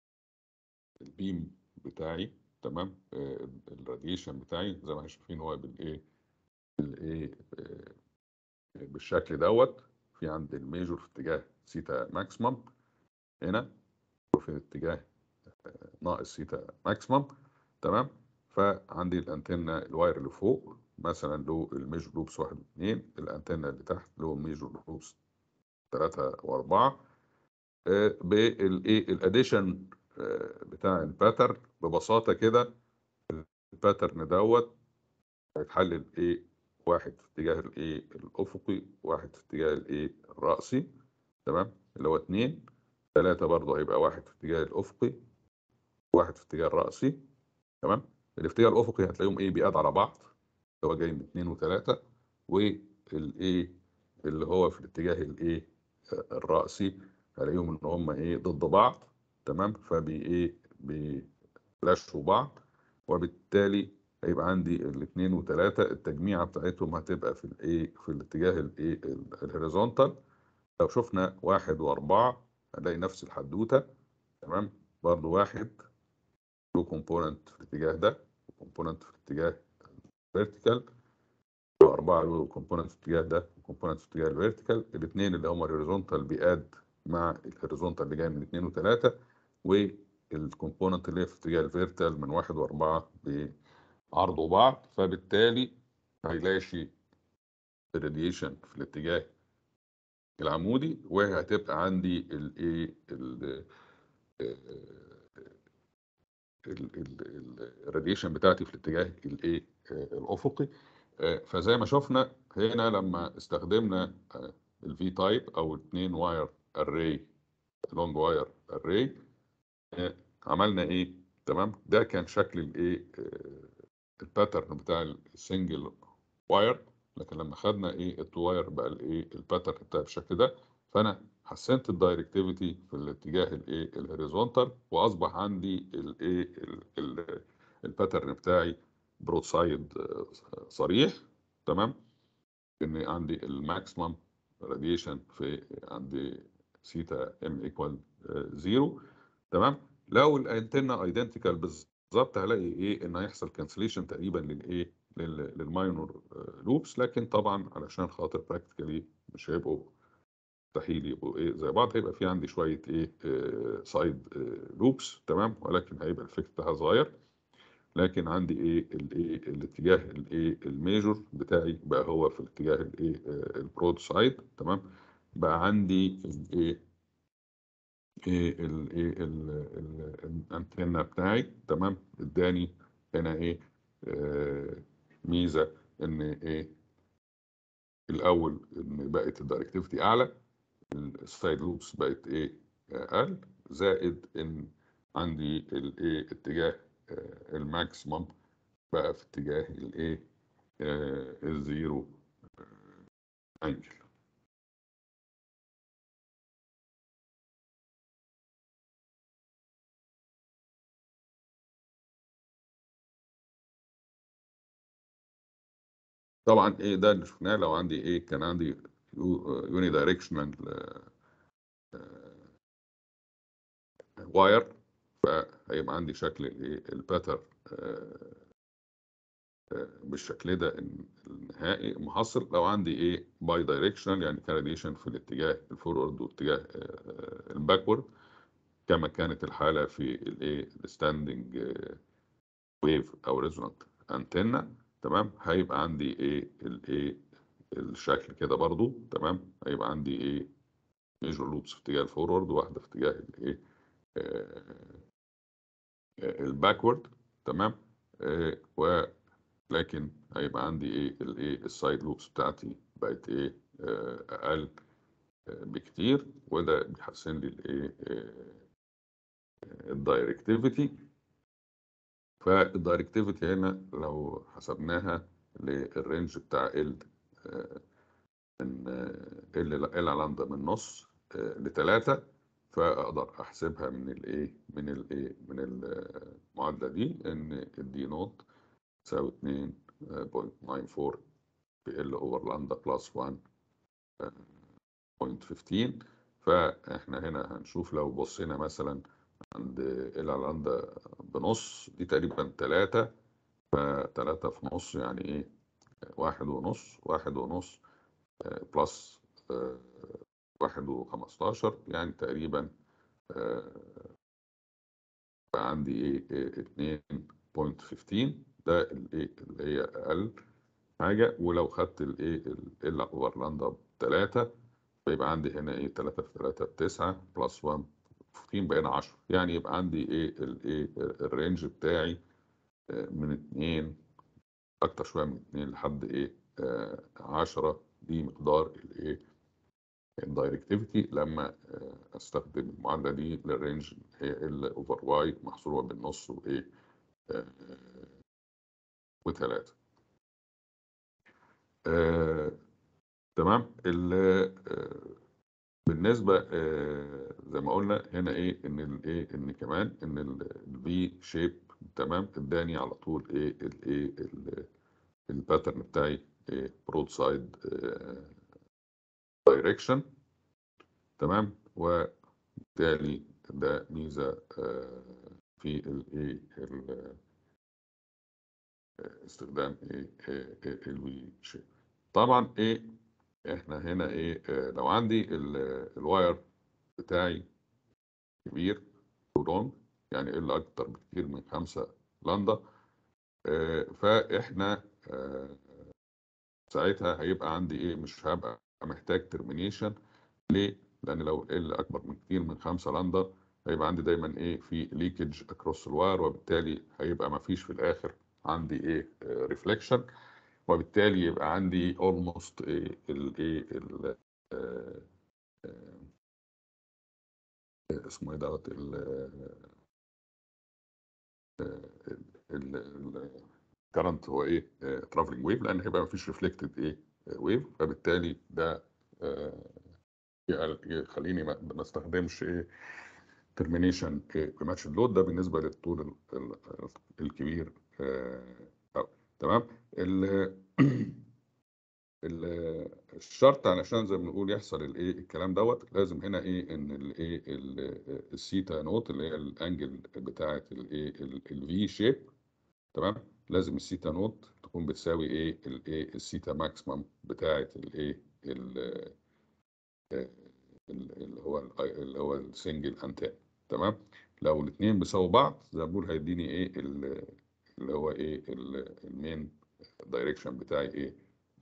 البيم بتاعي تمام آه، الراديشن بتاعي زي ما احنا شايفين هو بالايه بالايه آه، بالشكل دوت في عند الميجور في اتجاه سيتا ماكسيمم هنا وفي اتجاه ناقص سيتا ماكسيمم تمام فعندي الانتنه الواير اللي فوق مثلا له الميجور لوبس واحد واثنين الانتنه اللي تحت له ميجور لوبس ثلاثة وأربعة آه، بالايه الاديشن بتاع الباترن ببساطة كده الباترن دوت هيتحلل ايه واحد في اتجاه الايه الافقي واحد في اتجاه الايه الرأسي تمام اللي هو اتنين ثلاثة برضه هيبقى واحد في اتجاه الافقي واحد في اتجاه الرأسي تمام الاتجاه الافقي هتلاقيهم ايه بيقاد على بعض اللي هو جاي من اتنين وثلاثة والايه اللي هو في الاتجاه الايه الرأسي هلاقيهم ان هم ايه ضد بعض تمام فبي ايه بيلاشوا بعض وبالتالي هيبقى عندي الاثنين وثلاثة التجميعة بتاعتهم هتبقى في الايه في الاتجاه الايه الهوريزونتال لو شفنا واحد واربعة هنلاقي نفس الحدوتة تمام برضو واحد له كومبوننت في الاتجاه ده وكومبوننت في الاتجاه الفيرتيكال وأربعة له كومبوننت في الاتجاه ده وكومبوننت في الاتجاه الفيرتيكال الاثنين اللي هم الهوريزونتال بياد مع الهوريزونتال اللي جاي من اثنين وثلاثة والكومبوننت اللي هي في اتجاه الفيرتيكال من واحد وأربعة بعرضوا بعض فبالتالي هيلاشي الراديشن في الاتجاه العمودي وهتبقى عندي الايه الراديشن بتاعتي في الاتجاه الايه الافقي آه، فزي ما شفنا هنا لما استخدمنا الفي تايب او الاثنين واير اري لونج واير اري عملنا ايه تمام ده كان شكل الايه الباترن بتاع السنجل واير لكن لما خدنا ايه التو واير بقى الايه الباترن بتاع بالشكل ده فانا حسنت الدايركتيفيتي في الاتجاه الايه الهوريزونتال واصبح عندي الايه الباترن بتاعي برود سايد صريح تمام ان عندي الماكسيمم راديشن في عندي سيتا ام ايكوال زيرو تمام لو الانتنه ايدنتيكال بالظبط هلاقي ايه ان هيحصل كانسليشن تقريبا للايه للماينور لوبس لكن طبعا علشان خاطر براكتيكالي مش هيبقوا مستحيل يبقوا ايه زي بعض هيبقى في عندي شويه ايه سايد لوبس تمام ولكن هيبقى الافكت بتاعها صغير لكن عندي ايه الايه الاتجاه الايه الميجور بتاعي بقى هو في الاتجاه الايه البرود سايد تمام بقى عندي الايه ايه الايه الانتنه بتاعي تمام اداني هنا ايه آه ميزه ان ايه الاول ان بقت الدايركتيفيتي اعلى السايد لوبس بقت ايه اقل زائد ان عندي الايه اتجاه آه الماكسيمم بقى في اتجاه الايه آه الزيرو انجل طبعا ايه ده اللي شفناه لو عندي ايه كان عندي يوني دايركشنال واير فهيبقى عندي شكل الايه الباتر بالشكل ده النهائي محصل لو عندي ايه باي دايركشنال يعني كاريليشن في الاتجاه الفورورد واتجاه الباكورد كما كانت الحاله في الايه الستاندنج ويف او ريزونانت انتنا تمام هيبقى عندي ايه الايه الشكل كده برضو تمام هيبقى عندي ايه ميجور لوبس في اتجاه الفورورد وواحده في اتجاه الايه الباكورد تمام آه ولكن هيبقى عندي ايه الايه السايد لوبس بتاعتي بقت ايه آه اقل آه بكتير وده بيحسن لي الايه الدايركتيفيتي فالدايركتيفيتي هنا لو حسبناها للرينج بتاع ال من ال ال لامدا من نص لتلاتة فاقدر احسبها من الايه من الايه من المعادله دي ان الدي نوت تساوي 2.94 في ال اوفر لامدا بلس 1.15 فاحنا هنا هنشوف لو بصينا مثلا عند ال لامدا بنص دي تقريبا تلاتة فتلاتة في نص يعني ايه واحد ونص واحد ونص بلس واحد وخمستاشر يعني تقريبا بقى عندي ايه اتنين بوينت فيفتين ده الايه اللي هي اقل حاجة ولو خدت الايه ال اوفرلاندا بتلاتة فيبقى عندي هنا ايه تلاتة في تلاتة بتسعة بلس وان 15 بقينا 10 يعني يبقى عندي ايه الايه الرينج بتاعي من 2 اكتر شويه من 2 لحد ايه 10 دي مقدار الايه الدايركتيفيتي لما استخدم المعادله دي للرينج هي ال اوفر واي محصوره بالنص وايه وثلاثة آه، تمام بالنسبة آه، زي ما قلنا هنا ايه ان الايه ان كمان ان الفي شيب تمام اداني على طول ايه الايه الباترن بتاعي ايه برود سايد دايركشن تمام وبالتالي ده ميزة آه، في الايه استخدام ايه الفي شيب طبعا ايه احنا هنا ايه آه لو عندي الواير بتاعي كبير لونج يعني الا اكتر بكتير من خمسة لندا آه فاحنا آه ساعتها هيبقى عندي ايه مش هبقى محتاج ترمينيشن ليه؟ لان لو ال اكبر من كتير من خمسة لندا هيبقى عندي دايما ايه في ليكج اكروس الواير وبالتالي هيبقى ما فيش في الاخر عندي ايه ريفليكشن وبالتالي يبقى عندي almost الايه اسمه ايه دوت الكرنت هو ايه ترافلنج ويف لان هيبقى مفيش ريفلكتد ايه ويف فبالتالي ده يخليني ما ما استخدمش ايه ترمينيشن بماتش اللود ده بالنسبه للطول ال- ال- الكبير آه، أوي. تمام ال- ال- الشرط علشان زي ما بنقول يحصل الايه الكلام دوت لازم هنا ايه ان الايه ال- السيتا نوت اللي هي الانجل بتاعه الايه الفي شيب تمام لازم السيتا نوت تكون بتساوي ايه الايه السيتا ماكسيمم بتاعه الايه ال- ال- اللي هو ال- اللي هو السنجل انتان تمام لو الاثنين بيساووا بعض زي ما بقول هيديني ايه ال- اللي هو ايه ال- المين دايركشن بتاعي ايه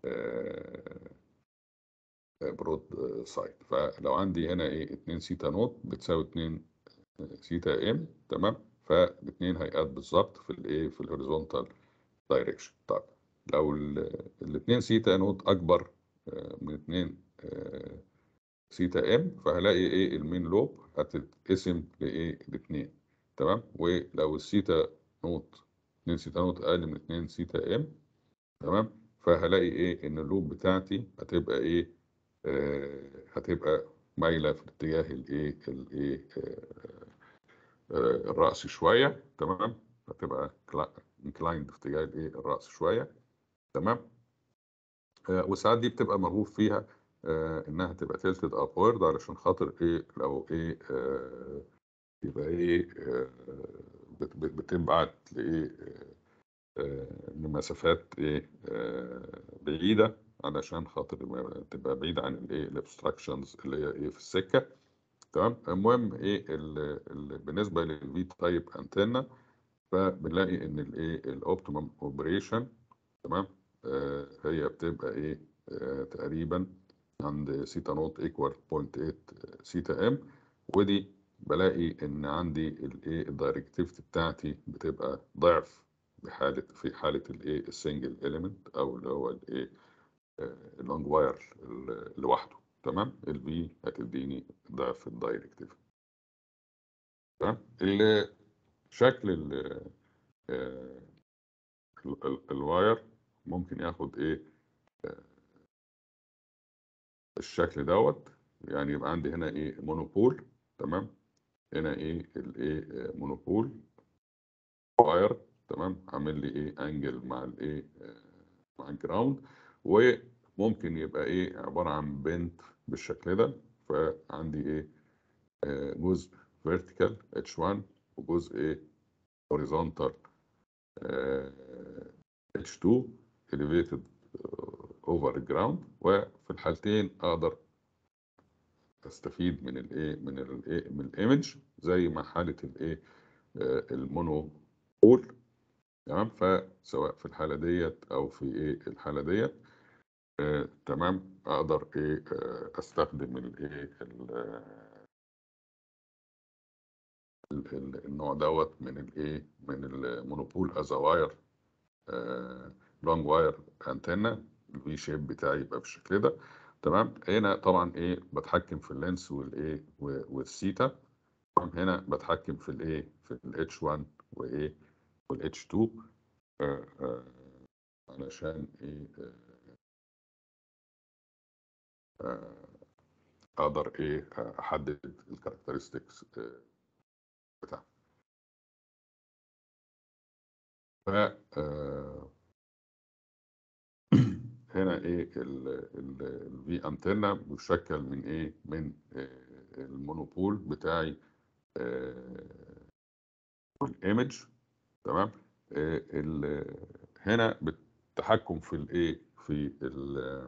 برود سايد فلو عندي هنا ايه 2 سيتا نوت بتساوي 2 سيتا ام تمام فالاثنين هيئات بالظبط في الايه في الهوريزونتال دايركشن طب لو الاثنين سيتا نوت اكبر آه، من 2 سيتا ام فهلاقي ايه المين لوب هتتقسم لايه لاثنين تمام ولو السيتا نوت 2 سيتا نوت اقل من 2 سيتا ام تمام فهلاقي ايه ان اللوب بتاعتي هتبقى ايه آه هتبقى مايله في اتجاه الايه الايه آه آه الراس شويه تمام هتبقى انكلايند في اتجاه الايه الراس شويه تمام آه وساعات دي بتبقى مرغوب فيها آه انها تبقى تلتد ابورد علشان خاطر ايه لو ايه آه يبقى ايه آه بت- بت- بتبعت لايه آه، لمسافات ايه آه، بعيده علشان خاطر ما تبقى بعيده عن الايه الابستراكشنز اللي هي ايه في السكه تمام المهم ايه ال ال بالنسبه للفي تايب انتنا فبنلاقي ان الايه الاوبتيمم اوبريشن تمام آه هي بتبقى ايه آه تقريبا عند سيتا نوت ايكوال 0.8 سيتا ام ودي بلاقي ان عندي الايه الدايركتيفيتي بتاعتي بتبقى ضعف بحاله في حاله الايه السنجل اليمنت او اللي هو الايه اللونج واير لوحده تمام الفي هتديني ضعف الدايركتيفيتي تمام ال- شكل ال- آه، ال- ال- الواير ممكن ياخد ايه آه، الشكل دوت يعني يبقى عندي هنا ايه مونوبول تمام هنا ايه الايه آه، مونوبول واير تمام عامل لي ايه انجل مع الايه آه، مع الجراوند وممكن يبقى ايه عبارة عن بنت بالشكل ده فعندي ايه آه، جزء vertical H1 وجزء ايه horizontal آه، H2 elevated آه، over ground وفي الحالتين اقدر استفيد من الايه من الايه من الايمج زي ما حاله الايه آه، المونو بول تمام فسواء في الحاله ديت او في ايه الحاله ديت آه، تمام اقدر ايه آه، استخدم الايه ال- ال- ال- النوع دوت من الايه من المونوبول از واير لونج واير انتنا الفي شيب بتاعي يبقى بالشكل ده تمام هنا طبعا ايه بتحكم في اللينس والايه و- والثيتا تمام هنا بتحكم في الايه في الاتش 1 وايه والاتش 2 آه، آه، علشان ايه آه، آه، اقدر ايه آه، احدد الكاركترستكس بتاعها ف آه، هنا ايه الفي انتنا بيشكل من ايه من آه، المونوبول بتاعي الايمج تمام آه، ال- هنا بالتحكم في الايه في ال-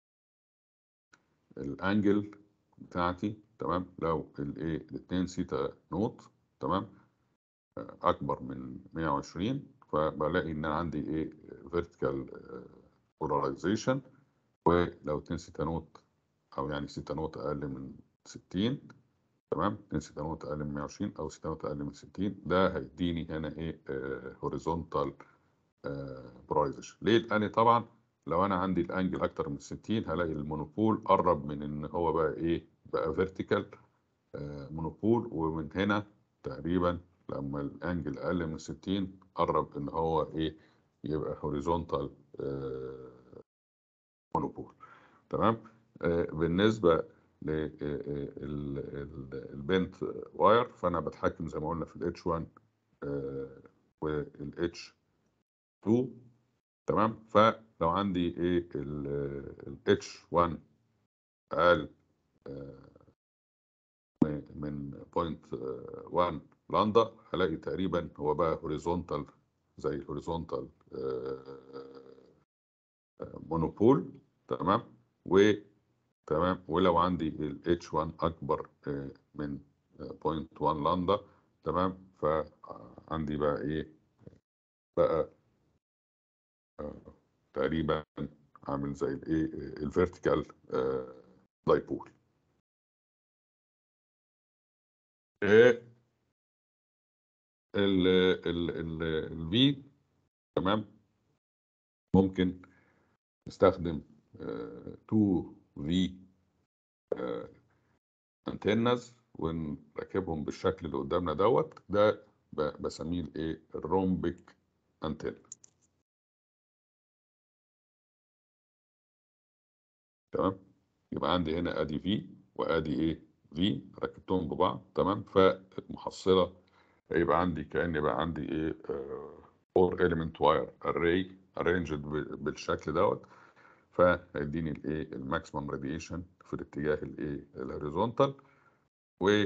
الانجل بتاعتي تمام لو الايه الاثنين سيتا نوت تمام آه، اكبر من 120 فبلاقي ان انا عندي ايه فيرتيكال بولاريزيشن ولو 2 سيتا نوت او يعني سيتا نوت اقل من 60 تمام 2 سيتا نوت اقل من 120 او سيتا نوت اقل من 60 ده هيديني هنا ايه هوريزونتال بولاريزيشن ليه لان طبعا لو انا عندي الانجل اكتر من 60 هلاقي المونوبول قرب من ان هو بقى ايه بقى فيرتيكال مونوبول ومن هنا تقريبا لما الانجل اقل من 60 قرب ان هو ايه يبقى هوريزونتال مونوبول تمام آه، بالنسبه للبنت واير فانا بتحكم زي ما قلنا في الاتش 1 والاتش 2 تمام فلو عندي ايه الاتش 1 اقل آه، من بوينت 1 لاندا هلاقي تقريبا هو بقى هوريزونتال زي الهوريزونتال مونوبول تمام و تمام ولو عندي ال H1 أكبر آه، من بوينت 1 لاندا تمام فعندي بقى إيه بقى آه، تقريبا عامل زي الإيه الفيرتيكال دايبول ال ال ال الفي تمام ممكن نستخدم 2 في انتنز ونركبهم بالشكل اللي قدامنا دوت ده ب- بسميه الايه الرومبيك انتن تمام يبقى عندي هنا ادي في وادي ايه في ركبتهم ببعض تمام فالمحصله هيبقى عندي كأن بقى عندي ايه فور اليمنت واير اري ارينجد بالشكل دوت فهيديني الايه الماكسيمم راديشن في الاتجاه الايه الهوريزونتال و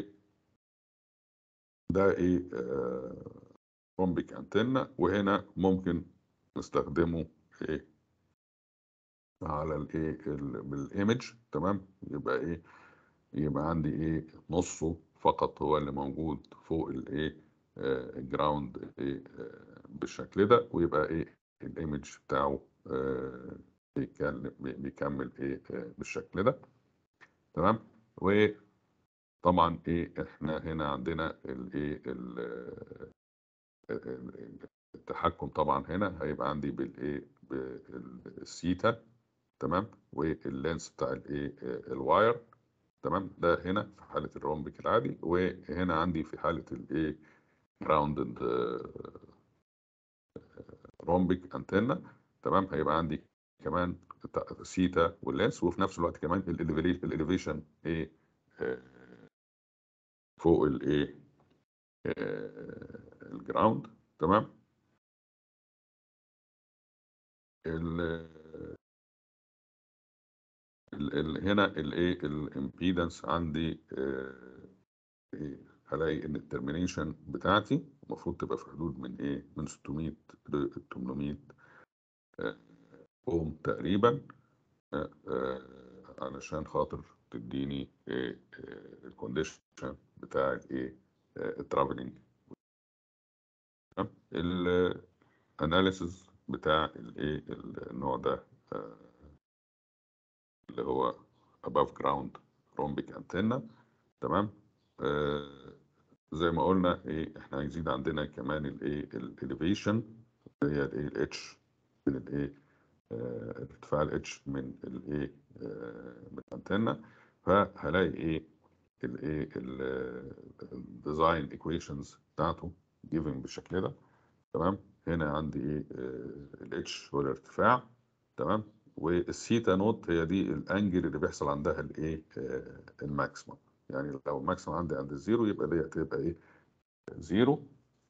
ده ايه رومبيك انتنا وهنا ممكن نستخدمه ايه على الايه ال- بالايمج تمام يبقى ايه يبقى عندي ايه نصه فقط هو اللي موجود فوق الايه آه، الجراوند ايه آه، بالشكل ده ويبقى ايه الايمج بتاعه آه، بيكل- بيكمل ايه آه، بالشكل ده تمام وطبعا ايه احنا هنا عندنا الايه ال- ال- التحكم طبعا هنا هيبقى عندي بالايه بالسيتا تمام واللينس بتاع الايه آه، الواير تمام ده هنا في حالة الرومبيك العادي وهنا عندي في حالة الايه جراوندد رومبيك انتنا تمام هيبقى عندي كمان الت- سيتا واللينس وفي نفس الوقت كمان الاليفيشن ايه آه، فوق الايه آه، الجراوند تمام ال ال ال هنا الايه الامبيدنس عندي آه، إيه، هلاقي ان الترمينيشن بتاعتي المفروض تبقى في حدود من ايه من 600 ل 800 آه، اوم تقريبا آه، آه، علشان خاطر تديني ايه الكونديشن بتاع الايه الترافلنج الاناليسز بتاع الايه النوع ده آه، اللي هو above ground rhombic antenna تمام آه زي ما قلنا ايه احنا هيزيد عندنا كمان الايه الاليفيشن اللي هي الايه الاتش من الايه آه، ارتفاع الاتش من الايه آه، من الانتنه فهلاقي ايه الايه الديزاين ايكويشنز بتاعته جيفن بالشكل ده تمام هنا عندي ايه الاتش هو الارتفاع تمام والثيتا نوت هي دي الانجل اللي بيحصل عندها الايه آه، الماكسيمم يعني لو الماكسيمم عندي عند الزيرو يبقى دي هتبقى ايه زيرو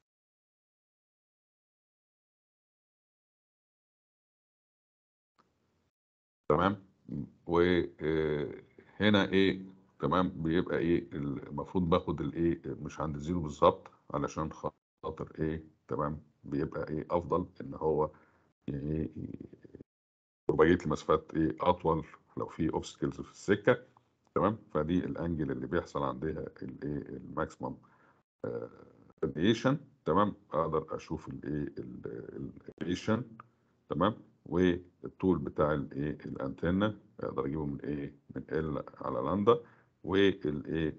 تمام وهنا ايه تمام بيبقى ايه المفروض باخد الايه مش عند الزيرو بالظبط علشان خاطر ايه تمام بيبقى ايه افضل ان هو ايه رباعية المسافات ايه اطول لو في اوبستكلز في السكه تمام فدي الانجل اللي بيحصل عندها الايه الماكسيمم راديشن تمام اقدر اشوف الايه الراديشن تمام والطول بتاع الايه الانتنه اقدر اجيبه من ايه من ال على لاندا والايه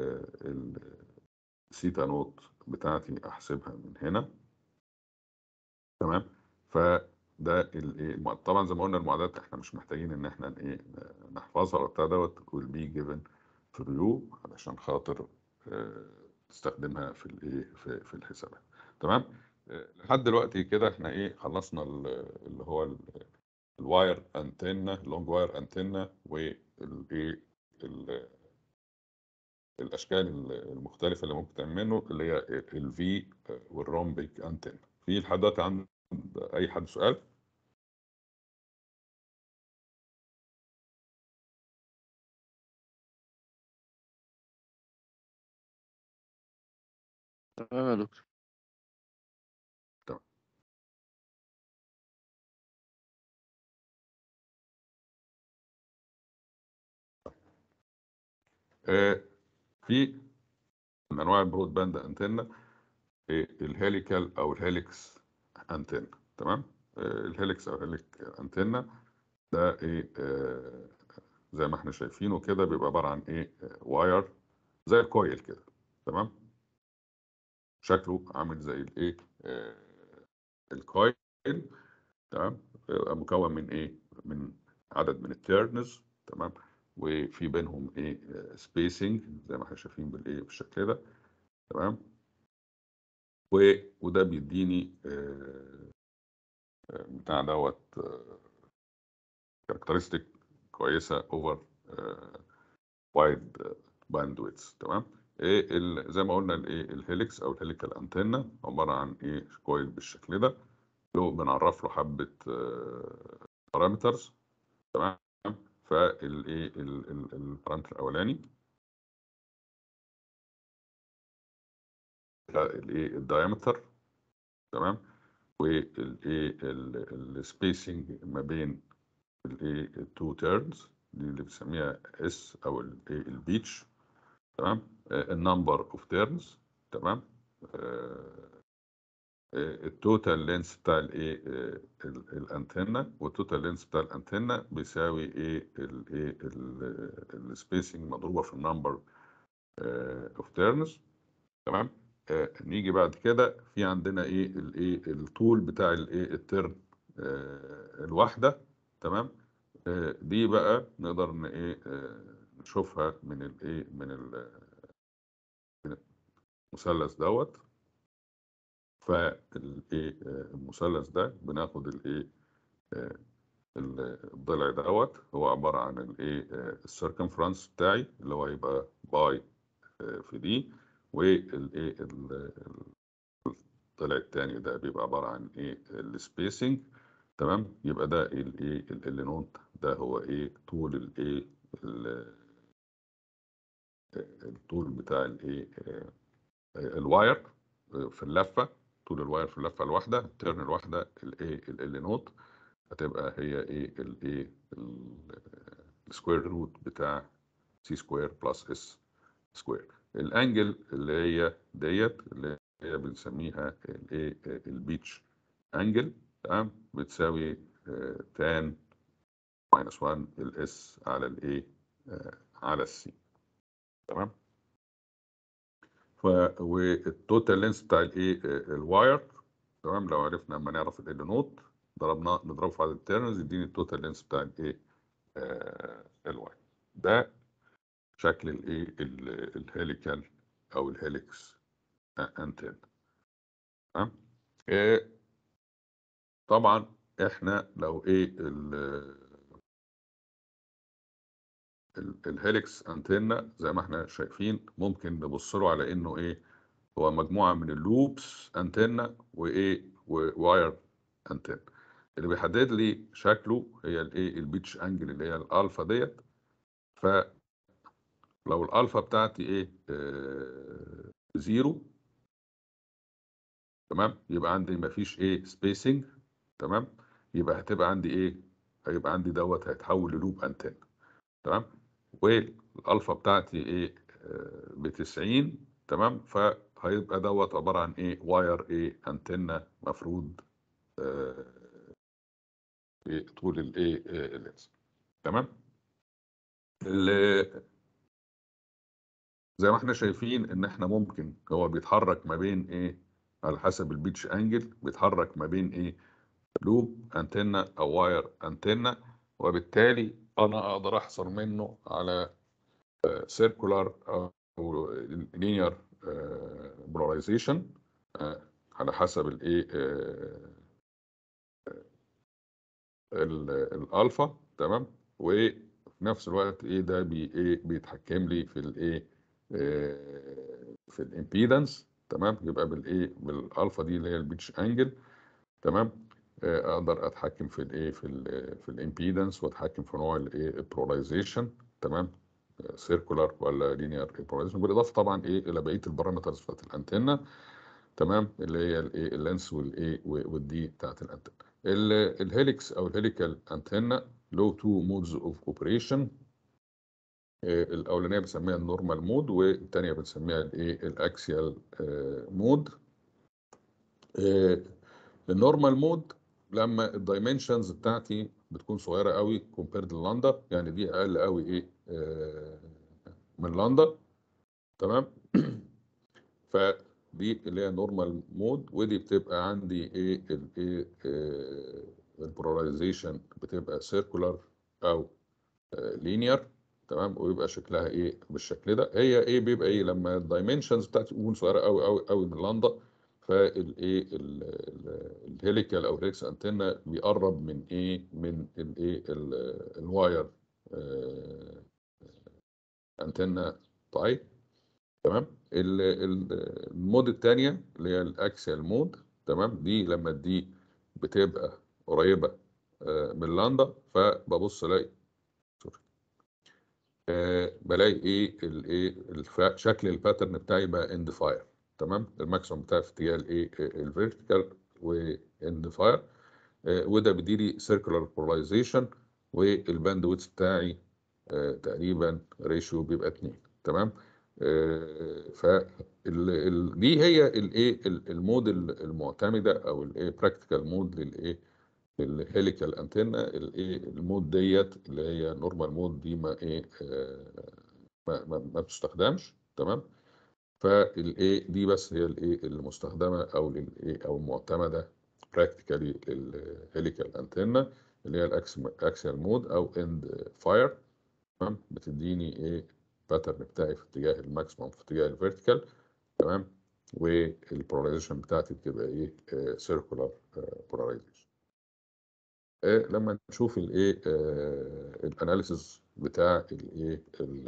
الثيتا نوت بتاعتي احسبها من هنا تمام فده الايه الم- طبعا زي ما قلنا المعادلات احنا مش محتاجين ان احنا ايه نحفظها ولا بتاع دوت will be given for you علشان خاطر آه، تستخدمها في الايه في, في الحسابات تمام آه، لحد دلوقتي كده احنا ايه خلصنا ال- اللي هو ال- الواير انتنا لونج واير انتنا والايه ال- الاشكال المختلفه اللي ممكن تعمل منه اللي هي الفي والرومبيك انتن في لحد دلوقتي عند اي حد سؤال تمام يا دكتور آه، في من انواع البرود باند انتنا آه، الهيليكال او الهيليكس انتنا تمام آه، الهيليكس او الهيليك انتنا ده ايه آه، زي ما احنا شايفينه كده بيبقى عباره عن ايه آه، واير زي الكويل كده تمام شكله عامل زي الايه آه، الكويل تمام بيبقى مكون من ايه من عدد من التيرنز تمام وفي بينهم ايه سبيسنج زي ما احنا شايفين بالايه بالشكل ده تمام و- وده بيديني آه، آه، بتاع دوت كاركترستيك كويسه اوفر وايد باندويتس تمام ايه ال- زي ما قلنا الايه الهيليكس او الهيليكال انتنا عباره عن ايه كويل بالشكل ده له بنعرف له حبه بارامترز تمام فالايه البارامتر الاولاني الايه الدايمتر تمام والايه السبيسنج ما بين الايه التو تيرنز دي اللي بنسميها اس او الايه البيتش تمام النمبر اوف تيرنز تمام التوتال لينس بتاع الايه الانتنه والتوتال لينس بتاع الانتنه بيساوي ايه الايه السبيسنج مضروبه في النمبر اوف تيرنز تمام آه، نيجي بعد كده في عندنا ايه الايه الطول بتاع الايه الترن آه، الواحده تمام آه، دي بقى نقدر ن- ايه آه، نشوفها من الايه من ال- من المثلث دوت فالايه آه، المثلث ده بناخد الايه آه، ال- الضلع دوت هو عباره عن الايه السيركمفرنس بتاعي اللي هو يبقى باي في دي والايه الضلع التاني ده بيبقى عباره عن ايه السبيسنج تمام يبقى ده الايه ال نوت ده هو ايه طول الايه ال- الطول بتاع الايه آه، الواير آه، في اللفه طول الواير في اللفه الواحده التيرن الواحده الايه ال نوت هتبقى هي ايه الايه السكوير روت بتاع سي سكوير بلس اس سكوير الانجل اللي هي ديت اللي هي بنسميها الايه البيتش انجل تمام بتساوي تان ماينس 1 الاس على الايه على السي تمام ف والتوتال لينس بتاع الايه الواير تمام لو عرفنا لما نعرف ال نوت ضربنا نضربه في عدد التيرنز يديني التوتال لينس بتاع الايه الواير ده شكل الايه ال- الهيليكال او الهيليكس انتن تمام إيه طبعا احنا لو ايه ال- ال- الهيليكس انتنا زي ما احنا شايفين ممكن نبص له على انه ايه هو مجموعه من اللوبس انتنا وايه وواير انتنا اللي بيحدد لي شكله هي الايه البيتش انجل اللي هي الالفا ديت فلو الالفا بتاعتي ايه آه زيرو تمام يبقى عندي مفيش ايه سبيسنج تمام يبقى هتبقى عندي ايه هيبقى عندي دوت هيتحول للوب انتن تمام والالفا بتاعتي ايه ب 90 تمام فهيبقى دوت عباره عن ايه واير ايه انتنه مفروض آه، إيه طول الايه آه، اللينس تمام ال- زي ما احنا شايفين ان احنا ممكن هو بيتحرك ما بين ايه على حسب البيتش انجل بيتحرك ما بين ايه لوب انتنة او واير انتنة وبالتالي انا اقدر احصل منه على سيركولار او لينير بولاريزيشن على حسب الايه آه، ال- الالفا تمام وفي في نفس الوقت ايه ده بي ايه بيتحكم لي في الايه آه، في الامبيدنس تمام يبقى بالايه بالالفا دي اللي هي البيتش انجل تمام آه، اقدر اتحكم في الايه في ال في الامبيدنس واتحكم في نوع الايه البولاريزيشن تمام سيركولار ولا لينير بولاريزيشن بالاضافه طبعا ايه الى بقيه البارامترز بتاعت الانتنه تمام اللي هي الايه اللينس والايه والدي بتاعت الانتنه ال- الهيليكس او الهيليكال انتنه له تو مودز اوف اوبريشن الاولانيه بنسميها النورمال مود والثانيه بنسميها الايه الاكسيال مود النورمال مود لما الدايمنشنز بتاعتي بتكون صغيره قوي كومبيرد للاندا يعني دي اقل قوي ايه آه، من لاندا تمام فدي اللي هي نورمال مود ودي بتبقى عندي ايه الايه البولاريزيشن بتبقى سيركولار او لينير تمام ويبقى شكلها ايه بالشكل ده هي ايه بيبقى ايه لما الدايمنشنز بتاعتي تكون صغيره قوي قوي قوي من لاندا فالايه الهيليكال او الهيليكس انتنا بيقرب من ايه من الايه ال- الواير آه، انتنا طيب تمام ال- ال- المود الثانيه اللي هي الاكسيال مود تمام دي لما دي بتبقى قريبه آه، من لاندا فببص الاقي سوري آه، بلاقي ايه الايه الف- شكل الباترن بتاعي بقى اند فاير تمام الماكسيموم بتاعي في اتجاه الايه الفيرتيكال واند فاير وده بيديلي سيركولار بولاريزيشن والباند ويدث بتاعي آه، تقريبا ريشيو بيبقى 2 تمام ف دي هي الايه ال- المود ال- المعتمده او الايه براكتيكال مود للايه الهيليكال انتنا الايه المود ديت اللي هي نورمال مود دي ما ايه آه، ما, ما, ما بتستخدمش تمام فالايه دي بس هي الايه المستخدمه او للايه او المعتمده براكتيكالي للهيليكال انتنا اللي هي الاكسيال مود او اند فاير تمام بتديني ايه باترن بتاعي في اتجاه الماكسيموم في اتجاه الفيرتيكال تمام والبولاريزيشن بتاعتي بتبقى ايه سيركولار بولاريزيشن لما نشوف الايه الاناليسيس بتاع الايه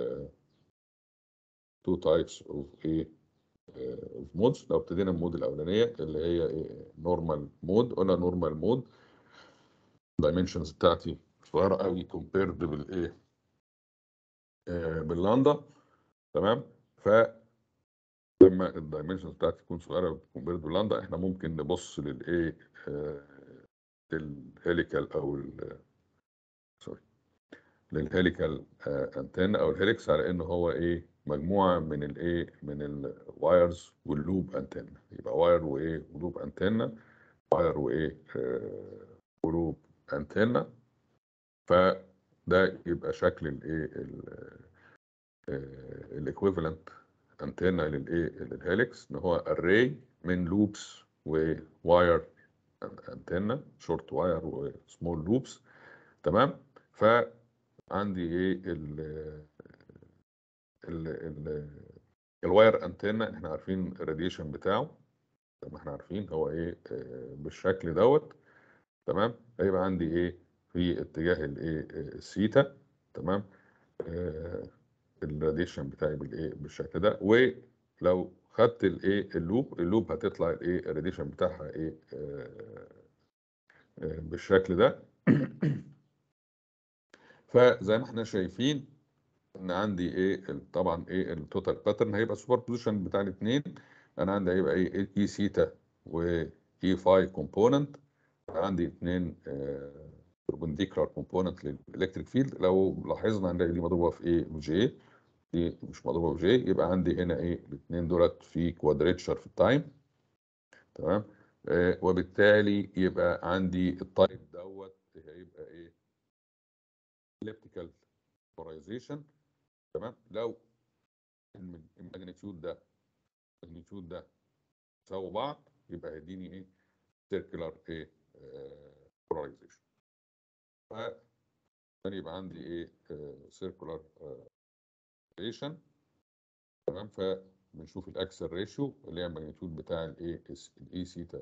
تو تايبس اوف ايه اوف مودز لو ابتدينا المود الاولانيه اللي هي ايه نورمال مود قلنا نورمال مود الدايمنشنز بتاعتي صغيره قوي كومبيرد بالايه آه، باللاندا تمام ف لما الدايمنشنز بتاعتي تكون صغيره كومبيرد باللاندا احنا ممكن نبص للايه آه، الهيليكال او ال سوري للهيليكال انتنا او الهيليكس على انه هو ايه مجموعه من الايه من الوايرز واللوب انتنا يبقى واير وايه ولوب انتنا واير وايه آه، ولوب انتنا فده يبقى شكل الايه الايكويفالنت انتنا للايه للهيليكس ان هو اري من لوبس وواير انتنا شورت واير وسمول لوبس تمام فعندي ايه ال ال ال الواير انتنا احنا عارفين الراديشن بتاعه زي ما احنا عارفين هو ايه آه، بالشكل دوت تمام هيبقى عندي ايه في اتجاه الايه آه، الثيتا تمام آه، الراديشن بتاعي بالايه بالشكل ده ولو خدت الايه اللوب اللوب هتطلع الايه الراديشن بتاعها ايه آه، آه، بالشكل ده فزي ما احنا شايفين ان عندي ايه ال- طبعا ايه التوتال باترن هيبقى سوبر بوزيشن بتاع الاثنين انا عندي هيبقى ايه اي سيتا واي فاي كومبوننت عندي اثنين بيربنديكولار كومبوننت للالكتريك فيلد لو لاحظنا هنلاقي دي مضروبه في ايه وجي دي مش مضروبه في جي يبقى عندي هنا ايه الاثنين دولت في كوادريتشر في التايم تمام آه وبالتالي يبقى عندي التايب دوت هيبقى ايه elliptical polarization تمام لو الم- الماجنتيود ده الماجنتيود ده يساووا بعض يبقى هيديني ايه circular ايه polarization ف يبقى عندي ايه circular polarization تمام فبنشوف الاكسل ريشيو اللي هي الماجنتيود بتاع الايه الاي سيتا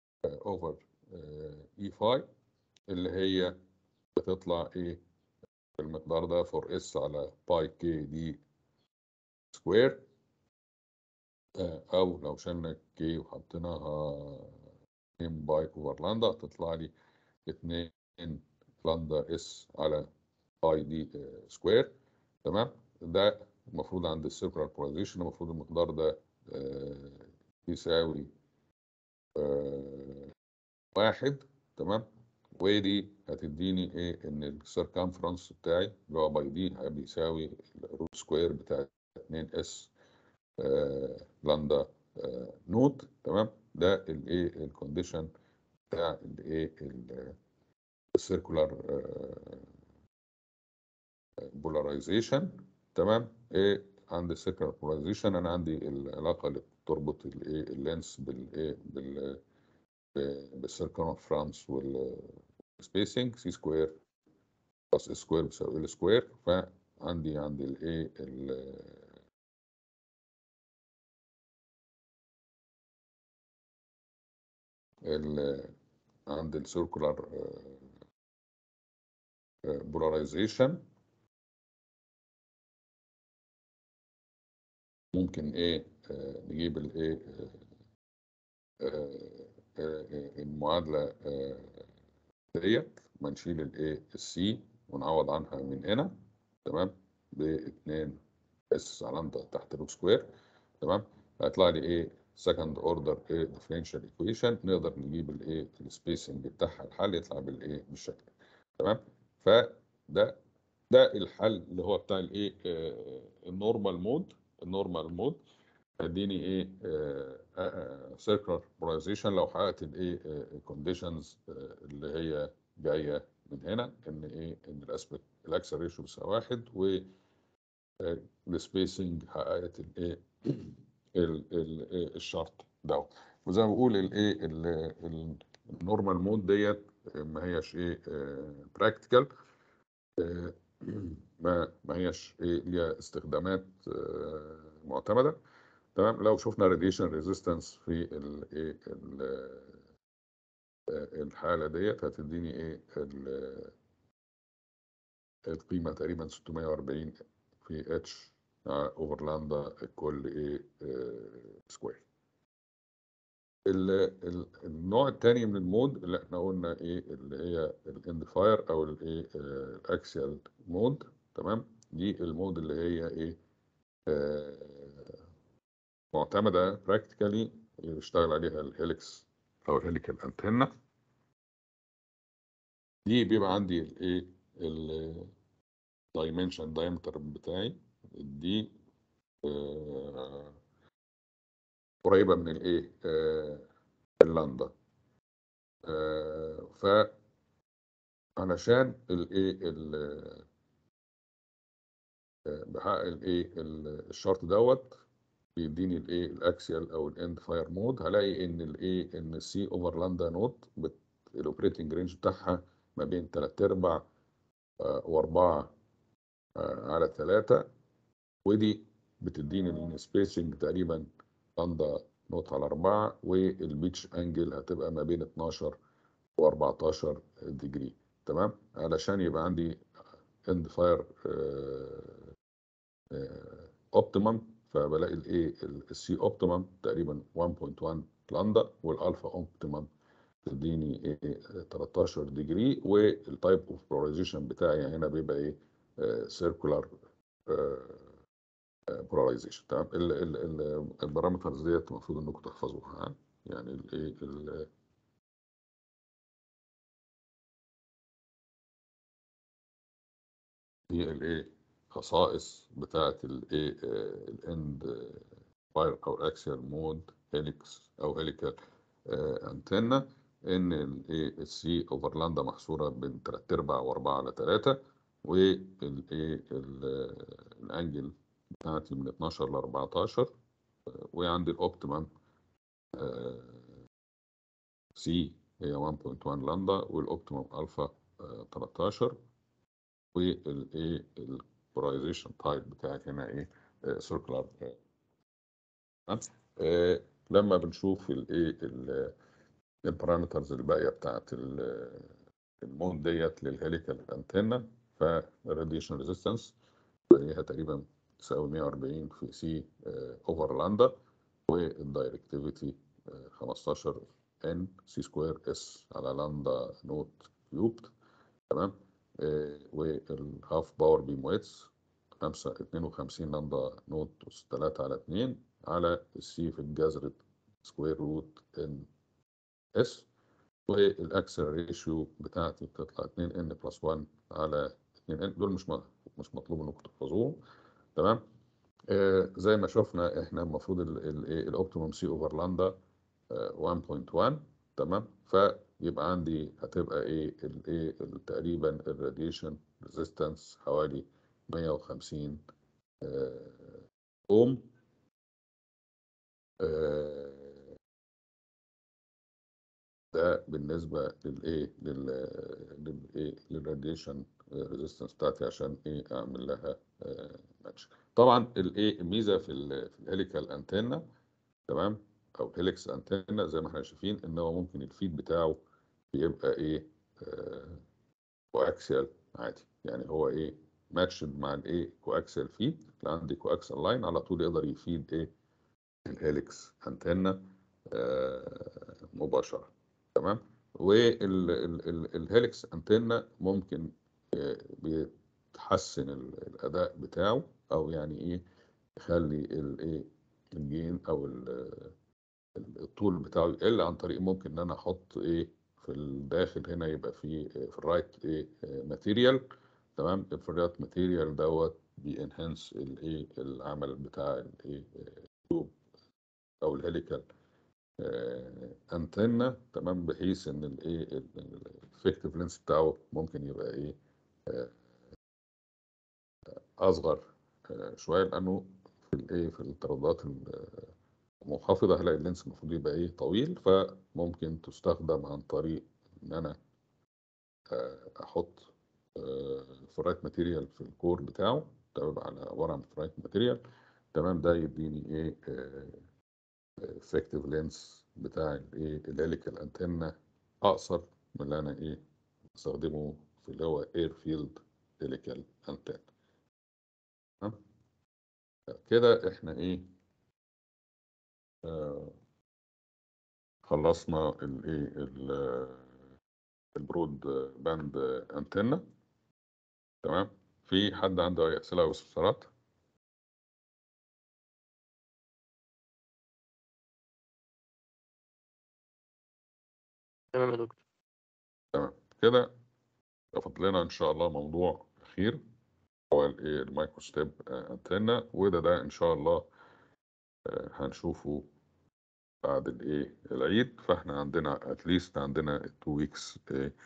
اوفر اي فاي اللي هي بتطلع ايه المقدار ده فور اس على باي كي دي سكوير آه، او لو شلنا كي وحطيناها 2 باي اوفر لاندا تطلع لي 2 لاندا اس على باي دي آه، سكوير تمام ده المفروض عند السيركلر بولاريزيشن المفروض المقدار ده آه، يساوي آه، واحد تمام ودي هتديني ايه ان السيركمفرنس بتاعي اللي هو باي دي بيساوي الروت سكوير بتاع 2 اس لاندا آه، نوت تمام ده الايه الكونديشن بتاع الايه السيركولار بولاريزيشن تمام ايه عند السيركولار بولاريزيشن انا عندي العلاقه اللي بتربط الايه اللينس بالايه بال بالسيركمفرنس والسبيسنج سي سكوير بلس اس سكوير بيساوي ال سكوير فعندي عندي الايه ال عند السيركولار بولاريزيشن ممكن ايه آه، نجيب الايه آه، آه، المعادله آه، ديت ما نشيل الايه السي ونعوض عنها من هنا تمام ب 2 اس على لامدا تحت روت سكوير تمام هيطلع لي ايه سكند اوردر ايه ديفرنشال ايكويشن نقدر نجيب الايه السبيسنج بتاعها الحل يطلع بالايه بالشكل ده. تمام فده ده الحل اللي هو بتاع الايه النورمال مود النورمال مود اديني ايه سيركلر بولاريزيشن لو حققت الايه كونديشنز اللي هي جايه من هنا ان ايه ان الاسبكت الاكسل ريشيو بيساوي واحد و السبيسنج حققت الايه ال- ال- الشرط دوت وزي ما بقول الايه النورمال مود ديت ما هياش ايه براكتيكال ما ما هياش ايه ليها استخدامات آه، معتمده تمام لو شفنا راديشن ريزيستنس في الايه الحاله ديت هتديني ايه ال- القيمه تقريبا 640 في اتش اوفر لامدا الكل ايه سكوير النوع الثاني من المود اللي احنا قلنا ايه اللي هي الاند فاير او الايه الاكسيال مود تمام دي المود اللي هي ايه آه، معتمده براكتيكالي بيشتغل عليها الهيلكس او الهيليكال انتنا دي بيبقى عندي الايه الدايمنشن دايمتر بتاعي دي آه، قريبه من الايه آه، اللاندا آه، ف علشان الايه ال- آه، بحقق الايه ال- الشرط دوت بيديني الايه الاكسيال او الاند فاير مود هلاقي ان الايه ان السي اوفر لاندا نوت الاوبريتنج رينج بتاعها ما بين 3 ارباع و4 على 3 ودي بتديني السبيسنج تقريبا لاندا نوت على 4 والبيتش انجل هتبقى ما بين 12 و14 ديجري تمام علشان يبقى عندي اند فاير اوبتيمم فبلاقي الايه السي اوبتيمم تقريبا 1.1 لاندا والالفا اوبتيمم تديني ايه 13 ديجري والتايب اوف بولاريزيشن بتاعي هنا بيبقى ايه سيركولار بولاريزيشن تمام ال- ال- ال- البارامترز ديت المفروض انكم تحفظوها ها؟ يعني الايه ال- دي الايه خصائص بتاعه الايه الاند فاير او الاكسيال مود هيليكس او هيليكال انتنا ان الايه السي اوفر لاندا محصوره بين 3 ارباع و4 على 3 والايه الانجل بتاعتي من 12 ل 14 وعندي الاوبتيمم سي هي 1.1 لاندا والاوبتيمم الفا 13 والايه البولايزيشن تايب بتاعك هنا ايه سيركلر لما بنشوف الايه البارامترز الباقيه بتاعت ال- المود ديت للهيليكال انتنا فالراديشن ريزيستنس هي تقريبا تساوي 140 في سي اوفر لاندا والدايركتيفيتي 15 ان سي سكوير اس على لاندا نوت كيوبد تمام آه، والهاف باور بيم ويتس 5 52 لاندا نوت أس 3 على 2 على السي في الجذر سكوير روت ان اس والاكسل ريشيو بتاعتي بتطلع 2 ان بلس 1 على 2 ان دول مش م- مش مطلوب انكم تحفظوهم تمام آه زي ما شفنا احنا المفروض الاوبتيموم سي اوفر لاندا 1.1 تمام فيبقى عندي هتبقى ايه الايه تقريبا الراديشن ريزيستنس حوالي 150 آه، اوم آه، ده بالنسبه للايه لل للايه للراديشن ريزيستنس بتاعتي عشان ايه اعمل لها ماتش طبعا الايه الميزه في ال في الهيليكال انتنا تمام او الهيليكس انتنا زي ما احنا شايفين ان هو ممكن الفيد بتاعه بيبقى ايه كواكسيال عادي يعني هو ايه ماتشد مع الايه كواكسيال فيد اللي عندي كواكسيال لاين على طول يقدر يفيد ايه الهيليكس انتنا آه مباشره تمام والهيليكس انتنا ممكن آه بيتحسن ال- الاداء بتاعه او يعني ايه يخلي الايه الجين او ال- الطول بتاعه يقل عن طريق ممكن ان انا احط ايه في الداخل هنا يبقى في في الرايت ايه ماتيريال تمام الفريات ماتيريال دوت بينهانس الايه العمل بتاع الايه التوب او الهيليكال انتنا تمام بحيث ان الايه الافكتيف لينس بتاعه ممكن يبقى ايه آه، اصغر آه، شويه لانه في الايه في الترددات المنخفضه هلاقي اللينس المفروض يبقى ايه طويل فممكن تستخدم عن طريق ان انا آه، احط فرايت ماتيريال في الكور بتاعه تمام على عباره عن فرايت ماتيريال تمام ده يديني ايه افكتيف لينس بتاع الايه الهيليكال انتنا اقصر من اللي انا ايه بستخدمه في اللي هو اير فيلد هيليكال انتنا تمام كده احنا ايه آه خلصنا الايه ال- البرود باند انتنا تمام في حد عنده اي اسئله او استفسارات تمام يا دكتور تمام كده يفضل لنا ان شاء الله موضوع اخير هو الايه المايكرو ستيب انتنا وده ده ان شاء الله آه، هنشوفه بعد الايه العيد فاحنا عندنا اتليست عندنا 2 ويكس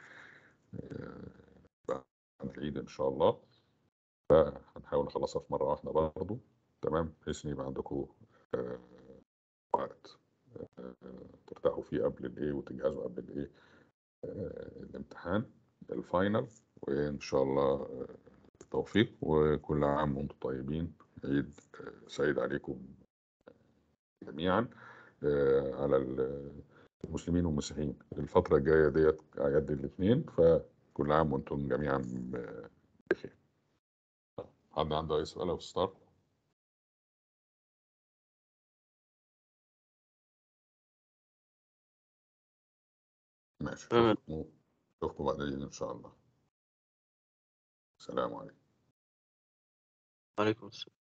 بعد العيد ان شاء الله فهنحاول نخلصها في مره واحده برضه تمام بحيث ان يبقى عندكم آه، وقت آه، ترتاحوا فيه قبل الايه وتجهزوا قبل الايه آه، الامتحان الفاينل وان شاء الله آه، التوفيق وكل عام وانتم طيبين عيد آه، سعيد عليكم جميعا آه، على ال- المسلمين والمسيحيين الفترة الجاية ديت أعياد الاثنين فكل عام وانتم جميعا ب- بخير حد عنده أي سؤال أو استفسار؟ ماشي تمام. أشوفكم أشوفكم بعد العيد إن شاء الله السلام عليكم عليكم السلام